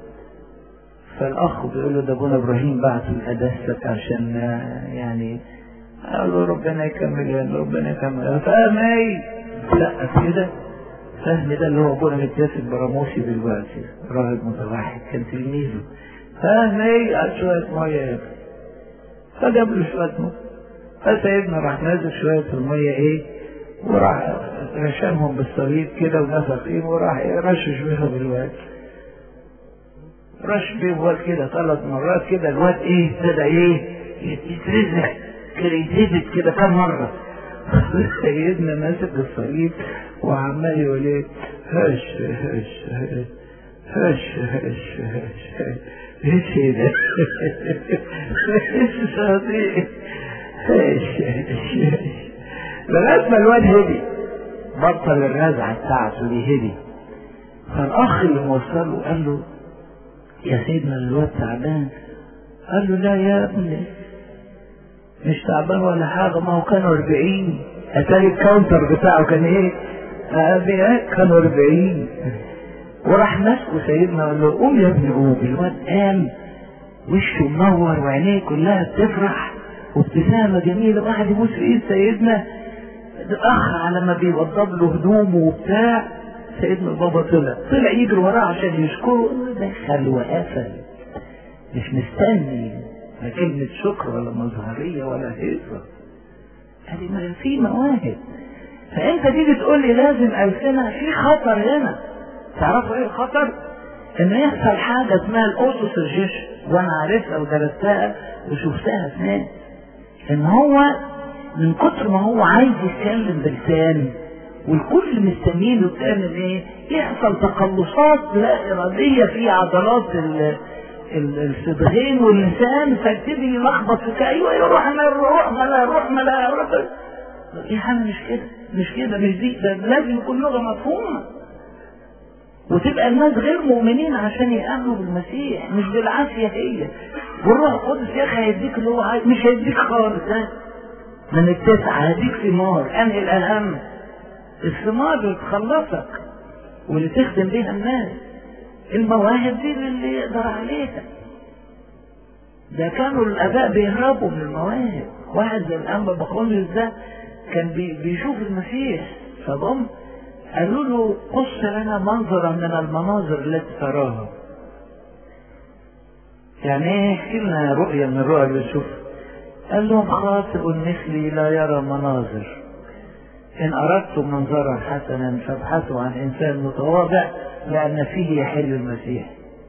فالأخ بيقول له ده أبونا إبراهيم بعت الأدسك عشان يعني قال له ربنا يكمل يعني ربنا يكمل فاهم ايه؟ لا كده فهم ده اللي هو ابونا متياسر براموسي دلوقتي راهب متوحد كان تلميذه فاهم ايه؟ قال شوية مية يا ابني فجاب له شوية مية فسيدنا راح نازل شوية المية ايه؟ وراح رشمهم بالصليب كده ونفخ فيهم وراح رشش بيها بالواد رش بيه الواد كده ثلاث مرات كده الواد ايه ابتدى ايه يترزق كده يتهبط كده كم مرة سيدنا ماسك الصليب وعمال يقول ايه هش هش هش هش هش هش ايش ده ايش صديق هش هش هش لغايه ما الواد هدي بطل الرزعه بتاعته دي هدي فالاخ اللي موصله قال له يا سيدنا الواد تعبان قال له لا يا ابني مش تعبان ولا حاجة ما هو كانوا أربعين أتاري الكاونتر بتاعه كان إيه؟ آه كانوا أربعين وراح ماسكه سيدنا قال له قوم يا ابني قوم الواد قام وشه منور وعينيه كلها بتفرح وابتسامة جميلة واحد يبوس في ايد سيدنا الأخ على ما بيوضب له هدومه وبتاع سيدنا البابا طلع طلع يجري وراه عشان يشكره دخل وقفل مش مستني لا كلمة شكر ولا مظهرية ولا هيصة هذه ما في مواهب فأنت تيجي تقول لي لازم ألسنة في خطر هنا تعرفوا ايه الخطر؟ ان يحصل حاجة اسمها الاوتوسجيشن وانا عارفها ودرستها وشفتها في ناس ان هو من كتر ما هو عايز يتكلم بلسان والكل مستنيه له تعمل ايه؟ يحصل تقلصات لا اراديه في عضلات ال الصدغين واللسان فيبتدي يلخبط في ايوه يروح ما يروح ما لا يروح ما لا يروح دي حاجه مش كده مش كده مش دي ده لازم يكون لغه مفهومه وتبقى الناس غير مؤمنين عشان يآمنوا بالمسيح مش بالعافيه هي والروح القدس يا اخي هيديك اللي هو عايز مش هيديك خالص ها من التسعه هيديك ثمار انهي الاهم الثمار اللي تخلصك واللي تخدم بيها الناس المواهب دي اللي يقدر عليها ده كانوا الاباء بيهربوا من المواهب واحد زي الانبا بخونيوس ده كان بي بيشوف المسيح فضم قالوا له قص لنا منظرا من المناظر التي تراها يعني ايه احكي لنا رؤية من الرؤى اللي بتشوفها قال لهم خاطئ مثلي لا يرى مناظر إن أردتم منظرا حسنا فابحثوا عن إنسان متواضع لأن فيه يحل المسيح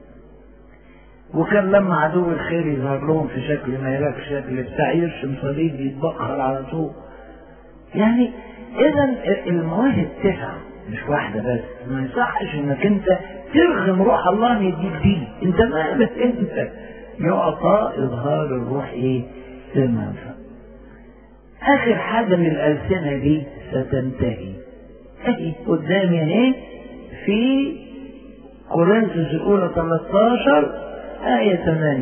وكان لما عدو الخير يظهر لهم في شكل ما يراك شكل بتاع يرسم صليب يتبخر على طول يعني إذا المواهب تسعة مش واحدة بس ما يصحش إنك أنت ترغم روح الله يديك دي أنت مالك أنت يعطى إظهار الروح إيه؟ للمنفعة آخر حاجة من الألسنة دي ستنتهي اهي قدامي اهي في كورنثوس الأولى 13 آية 8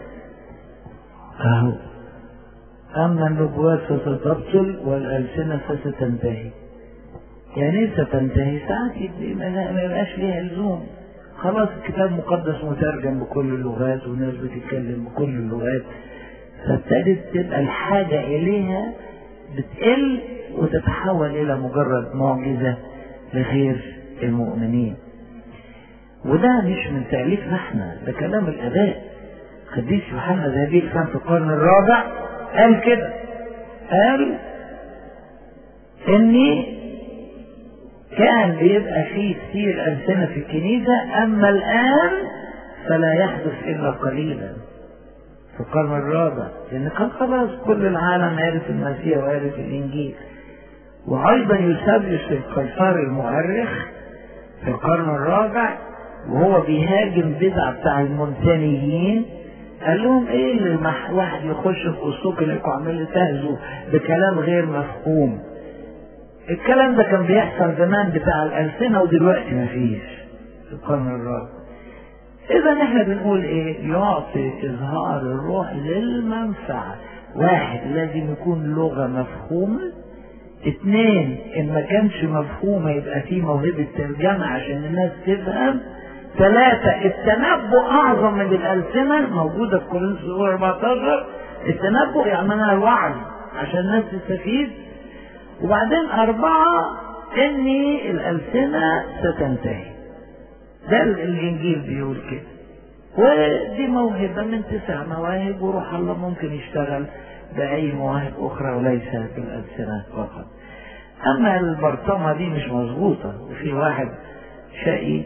أهو أما النبوات فستبطل والألسنة فستنتهي يعني ستنتهي ساعات ما يبقاش ليها لزوم خلاص الكتاب المقدس مترجم بكل اللغات والناس بتتكلم بكل اللغات فابتدت تبقى الحاجة إليها بتقل وتتحول إلى مجرد معجزة لغير المؤمنين وده مش من تأليفنا احنا ده كلام الآباء قديس يوحنا ذهبي كان في القرن الرابع قال كده قال إني كان بيبقى فيه كتير ألسنة في الكنيسة أما الآن فلا يحدث إلا قليلا في القرن الرابع لأن كان خلاص كل العالم عرف المسيح وعرف الإنجيل وأيضا يسبس القيصر المؤرخ في القرن الرابع وهو بيهاجم بدعة بتاع المونتانيين قال لهم ايه اللي مح واحد يخش في وسطكم انكم عمالين تهزوا بكلام غير مفهوم الكلام ده كان بيحصل زمان بتاع الألسنة ودلوقتي مفيش في القرن الرابع إذا احنا بنقول إيه؟ يعطي إظهار الروح للمنفعة. واحد لازم يكون لغة مفهومة. اثنين إن ما كانش مفهومة يبقى في موهبة ترجمة عشان الناس تفهم. ثلاثة التنبؤ أعظم من الألسنة موجودة في كورنثوس 14 التنبؤ يعملها الوعي عشان الناس تستفيد. وبعدين أربعة إن الألسنة ستنتهي. ده الانجيل بيقول كده ودي موهبة من تسع مواهب وروح الله ممكن يشتغل بأي مواهب أخرى وليس بالألسنة فقط أما البرطمة دي مش مظبوطة وفي واحد شقي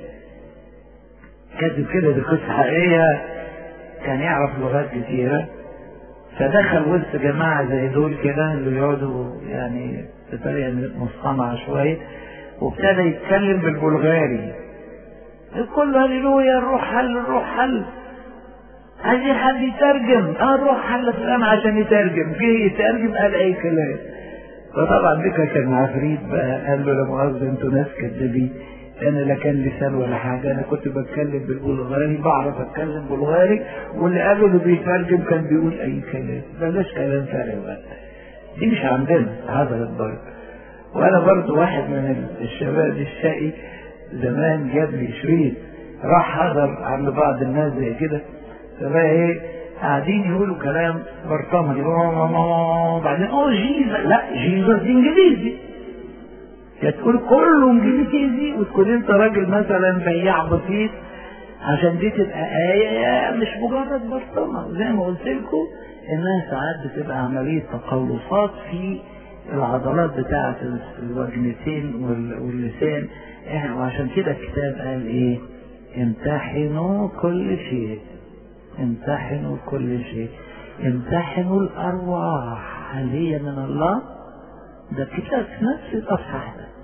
كاتب كده دي قصة حقيقية كان يعرف لغات كتيرة فدخل وسط جماعة زي دول كده اللي يقعدوا يعني بطريقة مصطنعة شوية وابتدى يتكلم بالبلغاري الكل هللويا الروح حل الروح حل عايزين حد يترجم اه الروح حل فلان عشان يترجم جه يترجم قال اي كلام فطبعا بكا كان عفريت بقى قال له لا مؤاخذة انتوا ناس كدابين انا لا كان لسان ولا حاجه انا كنت بتكلم بالبلغاري بعرف اتكلم بلغاري واللي قالوا اللي بيترجم كان بيقول اي كلام بلاش كلام فارغ بقى دي مش عندنا حضرت برضه وانا برضه واحد من الشباب الشقي زمان جاب لي شريط راح حضر عند بعض الناس زي كده فبقى ايه قاعدين يقولوا كلام برطمي وبعدين اه جيزة لا جيزة دي انجليزي يا تقول كله انجليزي وتكون انت راجل مثلا بياع بسيط عشان دي تبقى آية مش مجرد برطمة زي ما قلت لكم انها ساعات بتبقى عملية تقلصات في العضلات بتاعة الوجنتين واللسان وعشان كده الكتاب قال ايه امتحنوا كل شيء امتحنوا كل شيء امتحنوا الارواح هل هي من الله ده الكتاب في نفس الاصحاح ده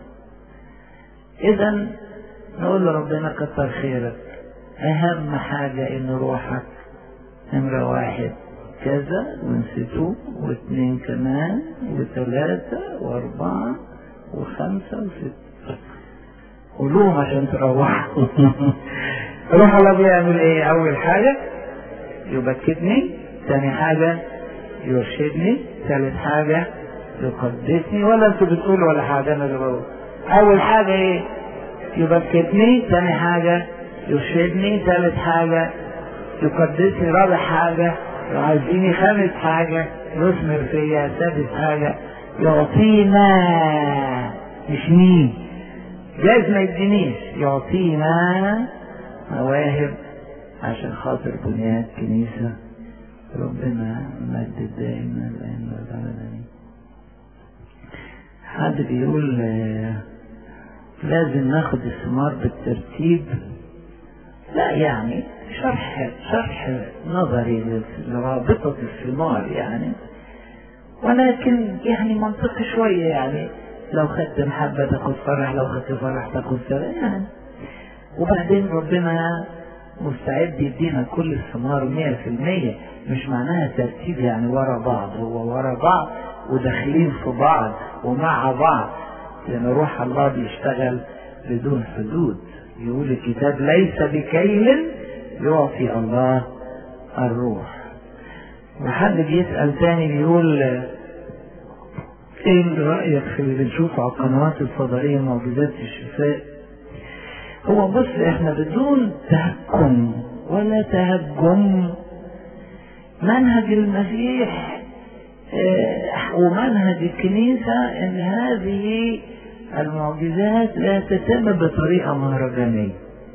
اذا نقول لربنا كتر خيرك اهم حاجة ان روحك نمرة واحد كذا ونسيتوه واثنين كمان وثلاثة واربعة وخمسة وستة قولوهم عشان تروحوا روح الله بيعمل ايه اول حاجة يبكتني ثاني حاجة يرشدني ثالث حاجة يقدسني ولا انتوا بتقولوا ولا حاجة انا اللي بقول اول حاجة ايه يبكتني ثاني حاجة يرشدني ثالث حاجة يقدسني رابع حاجة يعزيني خامس حاجة يثمر فيا سادس حاجة يعطينا مش مين جايز ما يدينيش يعطينا مواهب عشان خاطر بنيان كنيسة ربنا مجد دائما الآن والأبد حد بيقول لازم ناخد الثمار بالترتيب لا يعني شرح شرح نظري لرابطة الثمار يعني ولكن يعني منطقي شوية يعني لو خدت محبة تاخد فرح لو خدت فرح تاخد فرح يعني وبعدين ربنا مستعد يدينا كل الثمار مية في المية مش معناها ترتيب يعني ورا بعض هو ورا بعض وداخلين في بعض ومع بعض لأن روح الله بيشتغل بدون حدود يقول الكتاب ليس بكيل يعطي الله الروح وحد بيسأل تاني بيقول ايه رأيك في اللي بنشوفه على القنوات الفضائية معجزات الشفاء هو بص احنا بدون تهكم ولا تهجم منهج المسيح اه ومنهج الكنيسة ان هذه المعجزات لا تتم بطريقة مهرجانية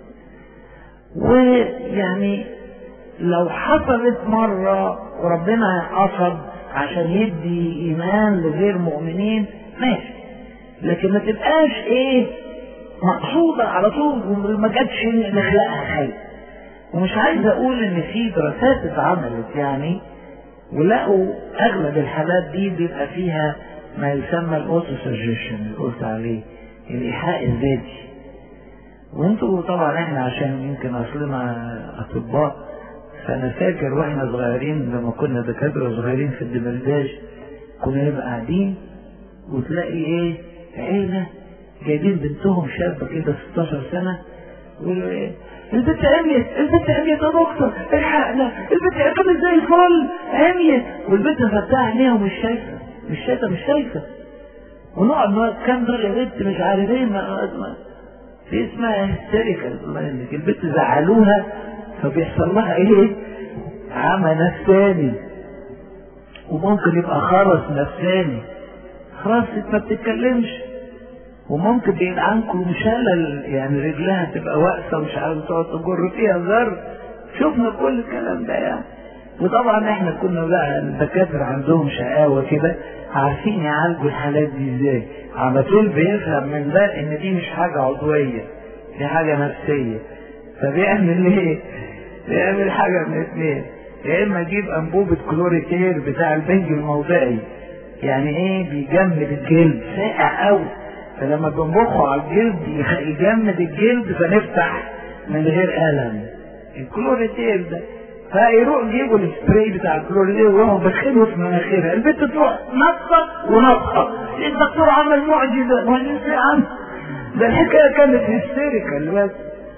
ويعني لو حصلت مرة وربنا قصد عشان يدي ايمان لغير مؤمنين ماشي لكن ما تبقاش ايه مقصودة على طول وما جاتش نخلقها خير ومش عايز اقول ان في دراسات اتعملت يعني ولقوا اغلب الحالات دي بيبقى فيها ما يسمى الاوتو سجيشن اللي قلت عليه الايحاء الذاتي وانتوا طبعا احنا عشان يمكن اصلنا اطباء فانا فاكر واحنا صغيرين لما كنا دكاتره صغيرين في الدمرداج كنا نبقى قاعدين وتلاقي ايه عيلة جايبين بنتهم شابة كده 16 سنة يقولوا ايه البنت عميت البنت عميت يا دكتور الحقنا البنت كانت زي الفل عميت والبنت فتحها عينيها ومش شايفة مش شايفة مش شايفة ونقعد ما كام دول يا بنت مش عارف ايه ما ما في اسمها هيستيريكال الله يهديك البنت زعلوها فبيحصل لها ايه؟ عمى نفساني وممكن يبقى خرس نفساني خلاص انت ما بتتكلمش وممكن بيبقى عنكم شلل يعني رجلها تبقى واقفه ومش عارف تقعد تجر فيها زر شفنا كل الكلام ده يعني وطبعا احنا كنا بقى الدكاتره عندهم شقاوه كده عارفين يعالجوا الحالات دي ازاي على طول بيفهم من ده ان دي مش حاجه عضويه دي حاجه نفسيه فبيعمل ايه؟ بيعمل حاجه من اثنين يا اما يجيب انبوبه كلوريتير بتاع البنج الموضعي يعني ايه بيجمد الجلد ساقع قوي فلما بنبخه على الجلد يجمد الجلد فنفتح من غير الم الكلوريتير ده فيروح يجيبوا السبراي بتاع الكلوريدير ويروحوا بدخله في مناخيرها البنت تروح نطق ونطق الدكتور عمل معجزه معجزه يا عم ده الحكايه كانت هيستيريكال بس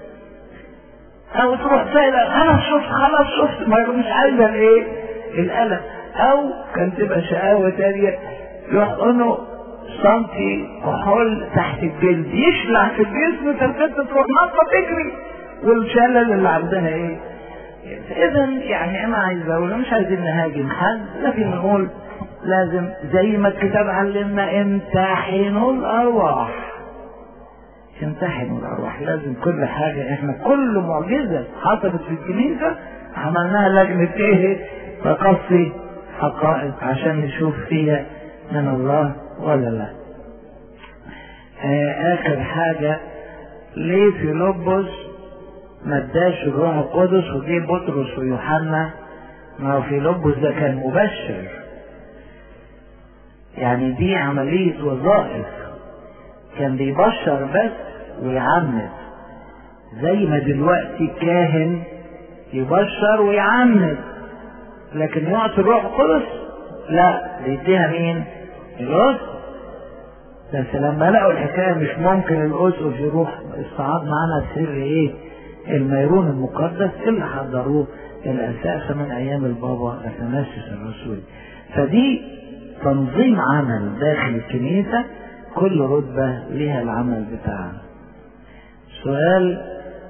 او تروح سائله انا شفت خلاص شفت ما مش عايزه الايه الالم او كان تبقى شقاوه تانية يحقنوا سنتي كحول تحت الجلد يشلع في الجسم فالبنت تروح نطه تجري والشلل اللي عندها ايه اذا يعني انا عايز اقول مش عايزين نهاجم حد لكن نقول لازم زي ما الكتاب علمنا امتحنوا الارواح امتحنوا الارواح لازم كل حاجه احنا كل معجزه حصلت في الكنيسه عملناها لجنه ايه تقصي حقائق عشان نشوف فيها من الله ولا لا آه اخر حاجه ليه في لبس ما اداش الروح القدس وجه بطرس ويوحنا ما هو في لبس ده كان مبشر يعني دي عملية وظائف كان بيبشر بس ويعمد زي ما دلوقتي كاهن يبشر ويعمد لكن يعطي الروح القدس لا بيديها مين؟ الأسقف بس لما لقوا الحكاية مش ممكن الأسقف يروح استعاض معانا سر إيه؟ الميرون المقدس اللي حضروه الأساس من أيام البابا أثناسيوس الرسول فدي تنظيم عمل داخل الكنيسة كل رتبة لها العمل بتاعها سؤال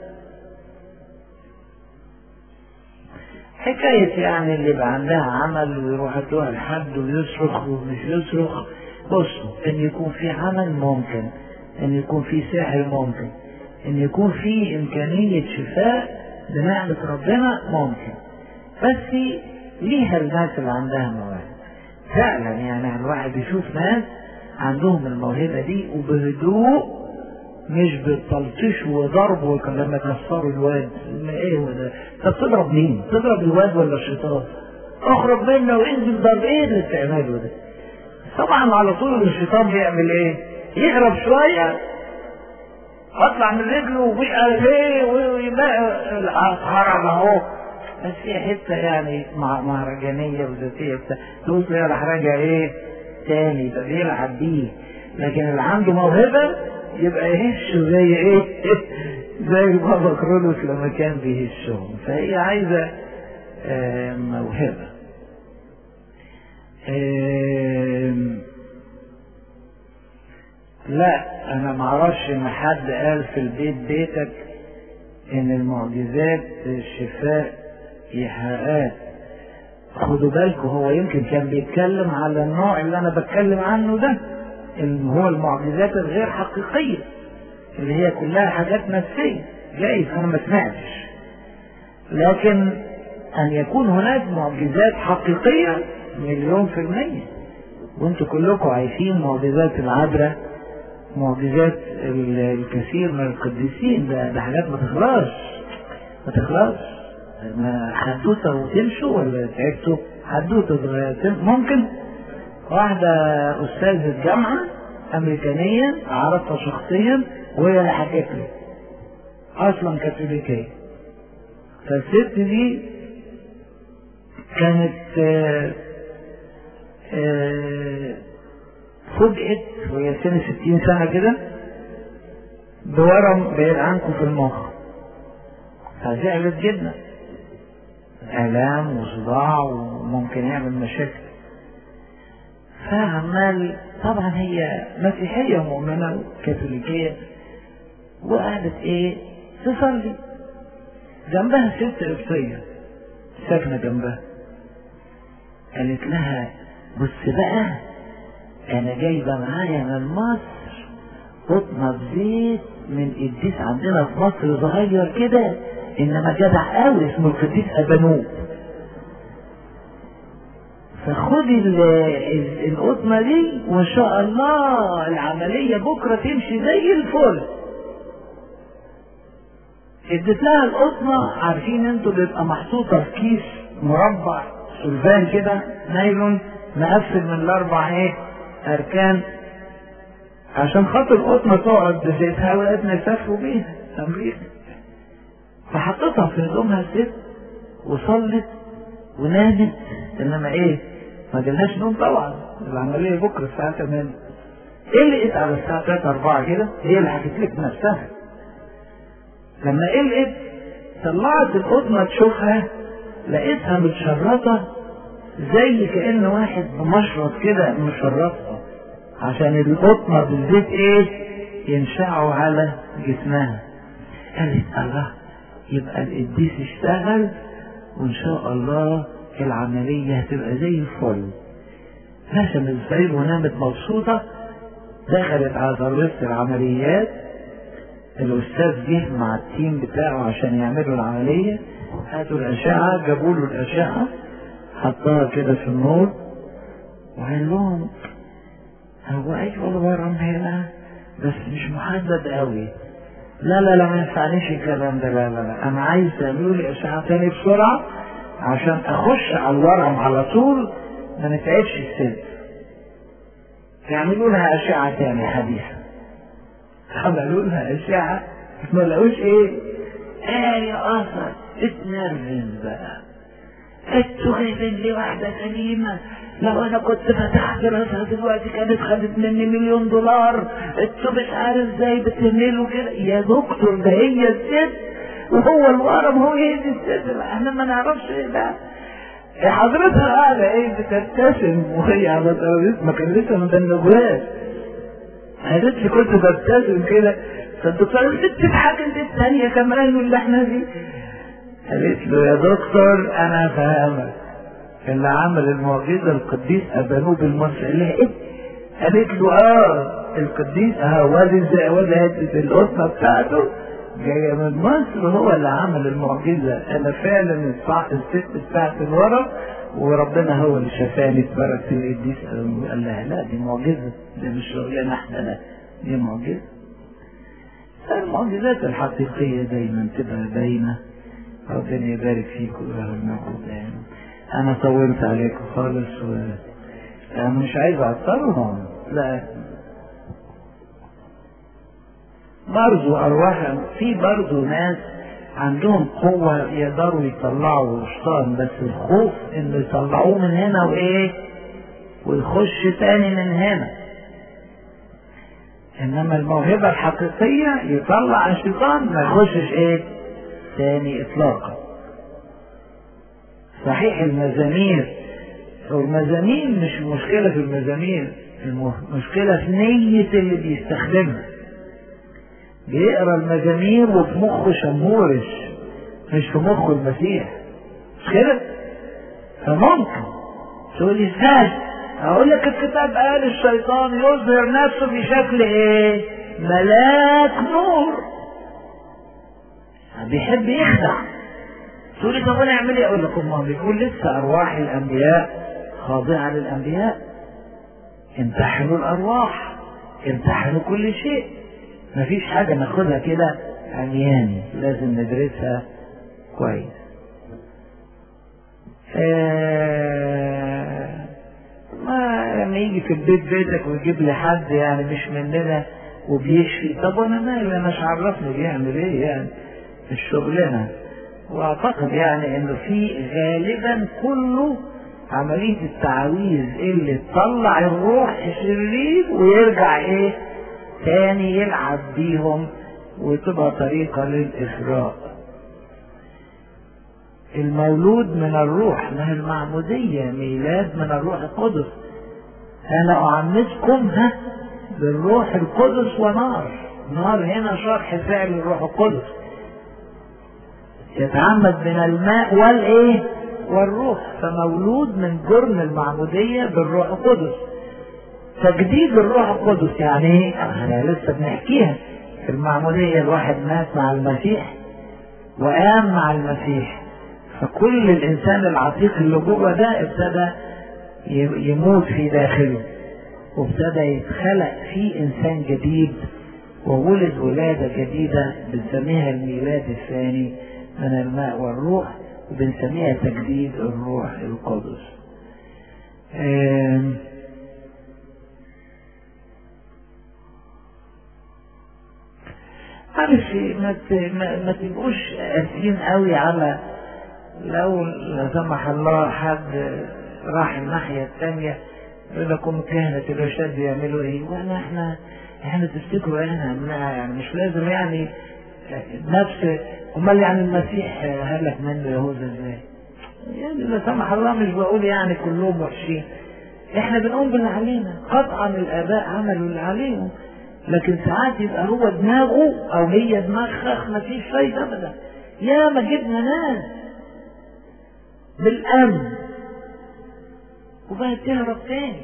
حكاية يعني اللي يبقى عندها عمل ويروح تروح لحد ويصرخ ومش يصرخ بصوا ان يكون في عمل ممكن ان يكون في سحر ممكن ان يكون في امكانية شفاء بنعمة ربنا ممكن بس ليها الناس اللي عندها مواهب فعلا يعني الواحد يشوف ناس عندهم الموهبة دي وبهدوء مش بالتلطيش وضرب لما كسروا الواد ايه هو ده طب تضرب مين؟ تضرب الواد ولا الشيطان؟ اخرج منا وانزل ضرب ايه اللي بتعمله ده؟ طبعا على طول الشيطان بيعمل ايه؟ يهرب شويه اطلع من رجله ومش عارف ايه ويلاقي هرب اهو بس في حته يعني مع مهرجانيه وذاتيه بتاع تقول له راح راجع ايه تاني ده بيلعب بيه لكن اللي عنده موهبه يبقى يهشه زي ايه زي البابا كرولوس لما كان بيهشهم فهي عايزه آه موهبه آه لا انا ما اعرفش ان حد قال في البيت بيتك ان المعجزات الشفاء ايحاءات خدوا بالكم هو يمكن كان بيتكلم على النوع اللي انا بتكلم عنه ده اللي هو المعجزات الغير حقيقيه اللي هي كلها حاجات نفسيه جايز انا ما سمعتش لكن ان يكون هناك معجزات حقيقيه مليون في الميه وانتوا كلكم عايشين معجزات العذراء معجزات الكثير من القديسين ده, ده حاجات ما تخلصش ما تخلصش ما حدوته وتمشوا ولا تعبتوا حدوته صغيره ممكن واحدة أستاذة جامعة أمريكانية أعرفها شخصيا وهي اللي حكت لي أصلا كاثوليكية فالست دي كانت آآ آآ فوجئت وهي سن 60 سنة كده بورم بعيد عنكم في المخ فزعلت جدا آلام وصداع وممكن يعمل مشاكل فعمال طبعا هي مسيحية مؤمنة كاثوليكية وقعدت ايه تصلي جنبها ست قبطية ساكنة جنبها قالت لها بص بقى انا جايبة معايا من مصر قطنة بزيت من قديس عندنا في مصر صغير كده انما جدع قوي اسمه القديس ابانوب فخدي القطنة دي وان شاء الله العملية بكرة تمشي زي الفل اديت لها القطنة عارفين انتوا بيبقى محطوطة في كيس مربع سلفان كده نايلون مقفل من الاربع ايه اركان عشان خاطر القطنة تقعد بزيتها ولادنا يسافروا بيها امريكا فحطيتها في هدومها الست وصلت ونامت انما ايه ما جالهاش نوم طبعا العمليه بكره الساعه 8 ايه اللي لقيت على الساعه 3 4 كده هي اللي حكت لك نفسها لما قلقت طلعت القطنه تشوفها لقيتها متشرطه زي كان واحد بمشرط كده مشرطها عشان القطنه بالزيت ايه ينشعوا على جسمها قالت الله يبقى القديس اشتغل وان شاء الله العملية هتبقى زي الفل ماشية السرير ونامت مبسوطة دخلت على ترابيزة العمليات الأستاذ جه مع التيم بتاعه عشان يعملوا العملية هاتوا الأشعة جابوا له الأشعة حطها كده في النور وقال لهم هو أيوة الورم هنا بس مش محدد قوي لا لا لا ما ينفعنيش الكلام ده لا لا لا أنا عايز تعملوا لي أشعة تاني بسرعة عشان اخش على الورم على طول ما نتعبش الست يعملوا لها اشعه تاني حديثه عملوا لها اشعه ما لقوش ايه ايه يا اثر اتنرفز بقى انتوا جايبين لي واحده سليمه لو انا كنت فتحت راسها دلوقتي كانت خدت مني مليون دولار انتوا مش عارف ازاي بتعملوا كده يا دكتور ده هي الست وهو الورم هو ايه دي الست احنا ما نعرفش ايه ده حضرتها قاعدة ايه بتبتسم وهي على الترابيزة ما كان لسه ما بنجواش قالت لي كنت ببتسم كده فالدكتور الست تضحك انت الثانية كمان واللي احنا دي قالت له يا دكتور انا فاهمك اللي عمل المعجزة القديس ابانوب المصري قال لها ايه؟ قالت له اه القديس اه وادي زي وادي حتة القطنة بتاعته جاية من مصر هو اللي عمل المعجزة أنا فعلا الست بتاعت الورم وربنا هو اللي شفاني تبارك القديس قال لها لا دي معجزة دي مش شغلانة احنا لا دي معجزة المعجزات الحقيقية دايما تبقى باينة ربنا يبارك فيكم وله المجد دايما أنا طولت عليكم خالص و أنا مش عايز أعطلهم لا برضو أرواح في برضو ناس عندهم قوة يقدروا يطلعوا الشيطان بس الخوف إنه يطلعوه من هنا وإيه ويخش تاني من هنا إنما الموهبة الحقيقية يطلع الشيطان ما يخشش إيه تاني إطلاقا صحيح المزامير والمزامير مش المشكلة في المزامير المشكلة في نية اللي بيستخدمها بيقرا المزامير وفي مخه شمورش مش في مخه المسيح مش كده؟ فممكن تقول لي ازاي؟ اقول لك الكتاب قال الشيطان يظهر نفسه بشكل ايه؟ ملاك نور بيحب يخدع تقول لي طب انا اعمل ايه؟ اقول لك الله بيقول لسه ارواح الانبياء خاضعه للانبياء امتحنوا الارواح امتحنوا كل شيء مفيش حاجة ناخدها كده عمياني لازم ندرسها كويس آه ما لما يجي في البيت بيتك ويجيب لي حد يعني مش مننا وبيشفي طب وانا مالي انا مش عرفني بيعمل ايه يعني مش شغلنا واعتقد يعني انه في غالبا كله عملية التعويذ اللي تطلع الروح الشرير ويرجع ايه تاني يلعب بيهم وتبقى طريقة للإخراء المولود من الروح ما هي المعمودية ميلاد من الروح القدس أنا أعمدكم ها بالروح القدس ونار نار هنا شرح فعل الروح القدس يتعمد من الماء والايه والروح فمولود من جرم المعمودية بالروح القدس تجديد الروح القدس يعني ايه احنا لسه بنحكيها في المعمودية الواحد مات مع المسيح وقام مع المسيح فكل الانسان العتيق اللي جوه ده ابتدى يموت في داخله وابتدى يتخلق فيه انسان جديد وولد ولادة جديدة بنسميها الميلاد الثاني من الماء والروح وبنسميها تجديد الروح القدس معلش ما ما تبقوش قاسيين قوي على لو لا سمح الله حد راح الناحية الثانية يقول لكم كهنة الإرشاد بيعملوا إيه؟ ولا إحنا إحنا تفتكروا إحنا عملناها يعني مش لازم يعني نفس أمال يعني المسيح هلك منه يهوذا إزاي؟ يعني لا سمح الله مش بقول يعني كلهم وحشين إحنا بنقوم باللي علينا قطعا الآباء عملوا اللي عليهم لكن ساعات يبقى هو دماغه أو هي دماغها مفيش فايدة أبدا يا ما جبنا ناس بالأمن وبقت تهرب تاني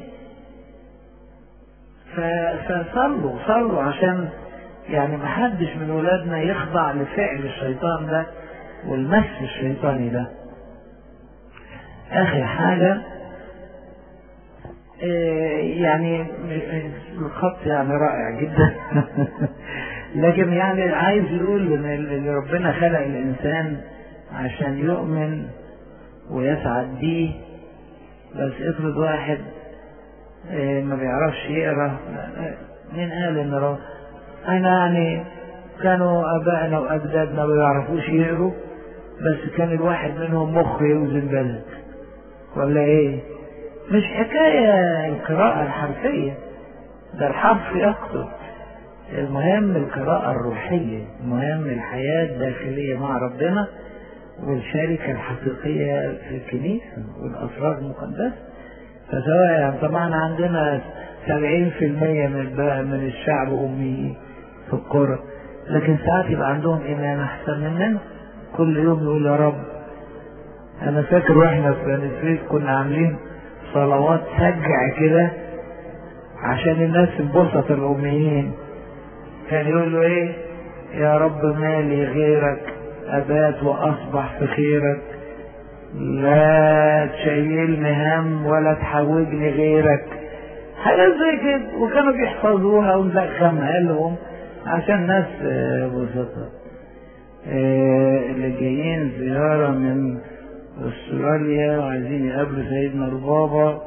فصلوا صلوا عشان يعني محدش من ولادنا يخضع لفعل الشيطان ده والمس الشيطاني ده اخر حاجة يعني الخط يعني رائع جدا لكن يعني عايز يقول ان ربنا خلق الانسان عشان يؤمن ويسعد بيه بس افرض واحد ما بيعرفش يقرا مين قال ان رب انا يعني كانوا ابائنا واجدادنا ما بيعرفوش يقروا بس كان الواحد منهم مخ يوزن بلد ولا ايه مش حكاية القراءة الحرفية ده الحرف يكتب المهم القراءة الروحية المهم الحياة الداخلية مع ربنا والشركة الحقيقية في الكنيسة والأسرار المقدسة فسواء يعني طبعا عندنا سبعين في المية من من الشعب أميين في القرى لكن ساعات يبقى عندهم إيمان أحسن مننا كل يوم يقول يا رب أنا فاكر وإحنا في بني سويف كنا عاملين صلوات سجع كده عشان الناس البسط الأميين كان يقول له إيه يا رب مالي غيرك أبات وأصبح في خيرك لا تشيلني هم ولا تحوجني غيرك حاجات زي كده وكانوا بيحفظوها ونزخمها لهم عشان ناس بسطة اللي جايين زيارة من استراليا وعايزين يقابلوا سيدنا البابا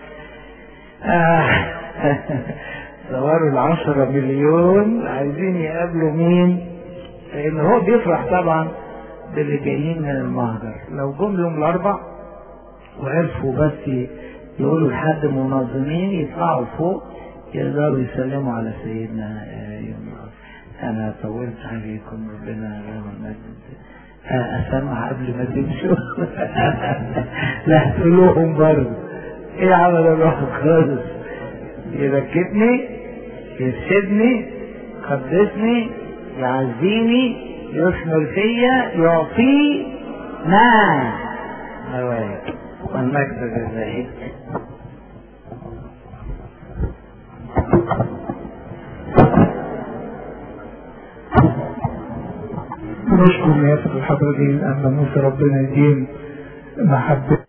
آه صوروا العشرة مليون عايزين يقابلوا مين لان هو بيفرح طبعا باللي جايين من المهجر لو جم يوم الاربع وعرفوا بس يقولوا لحد منظمين يطلعوا فوق يقدروا يسلموا على سيدنا يوم انا طولت عليكم ربنا يغفر اسمع قبل ما تمشوا لا تقولوهم برضه ايه عمل الروح القدس يركبني يرشدني يقدسني يعزيني يثمر فيا يعطي ما نوايا والمجد لله نشكر نيافة الحضرين أن موسى ربنا يدين محبة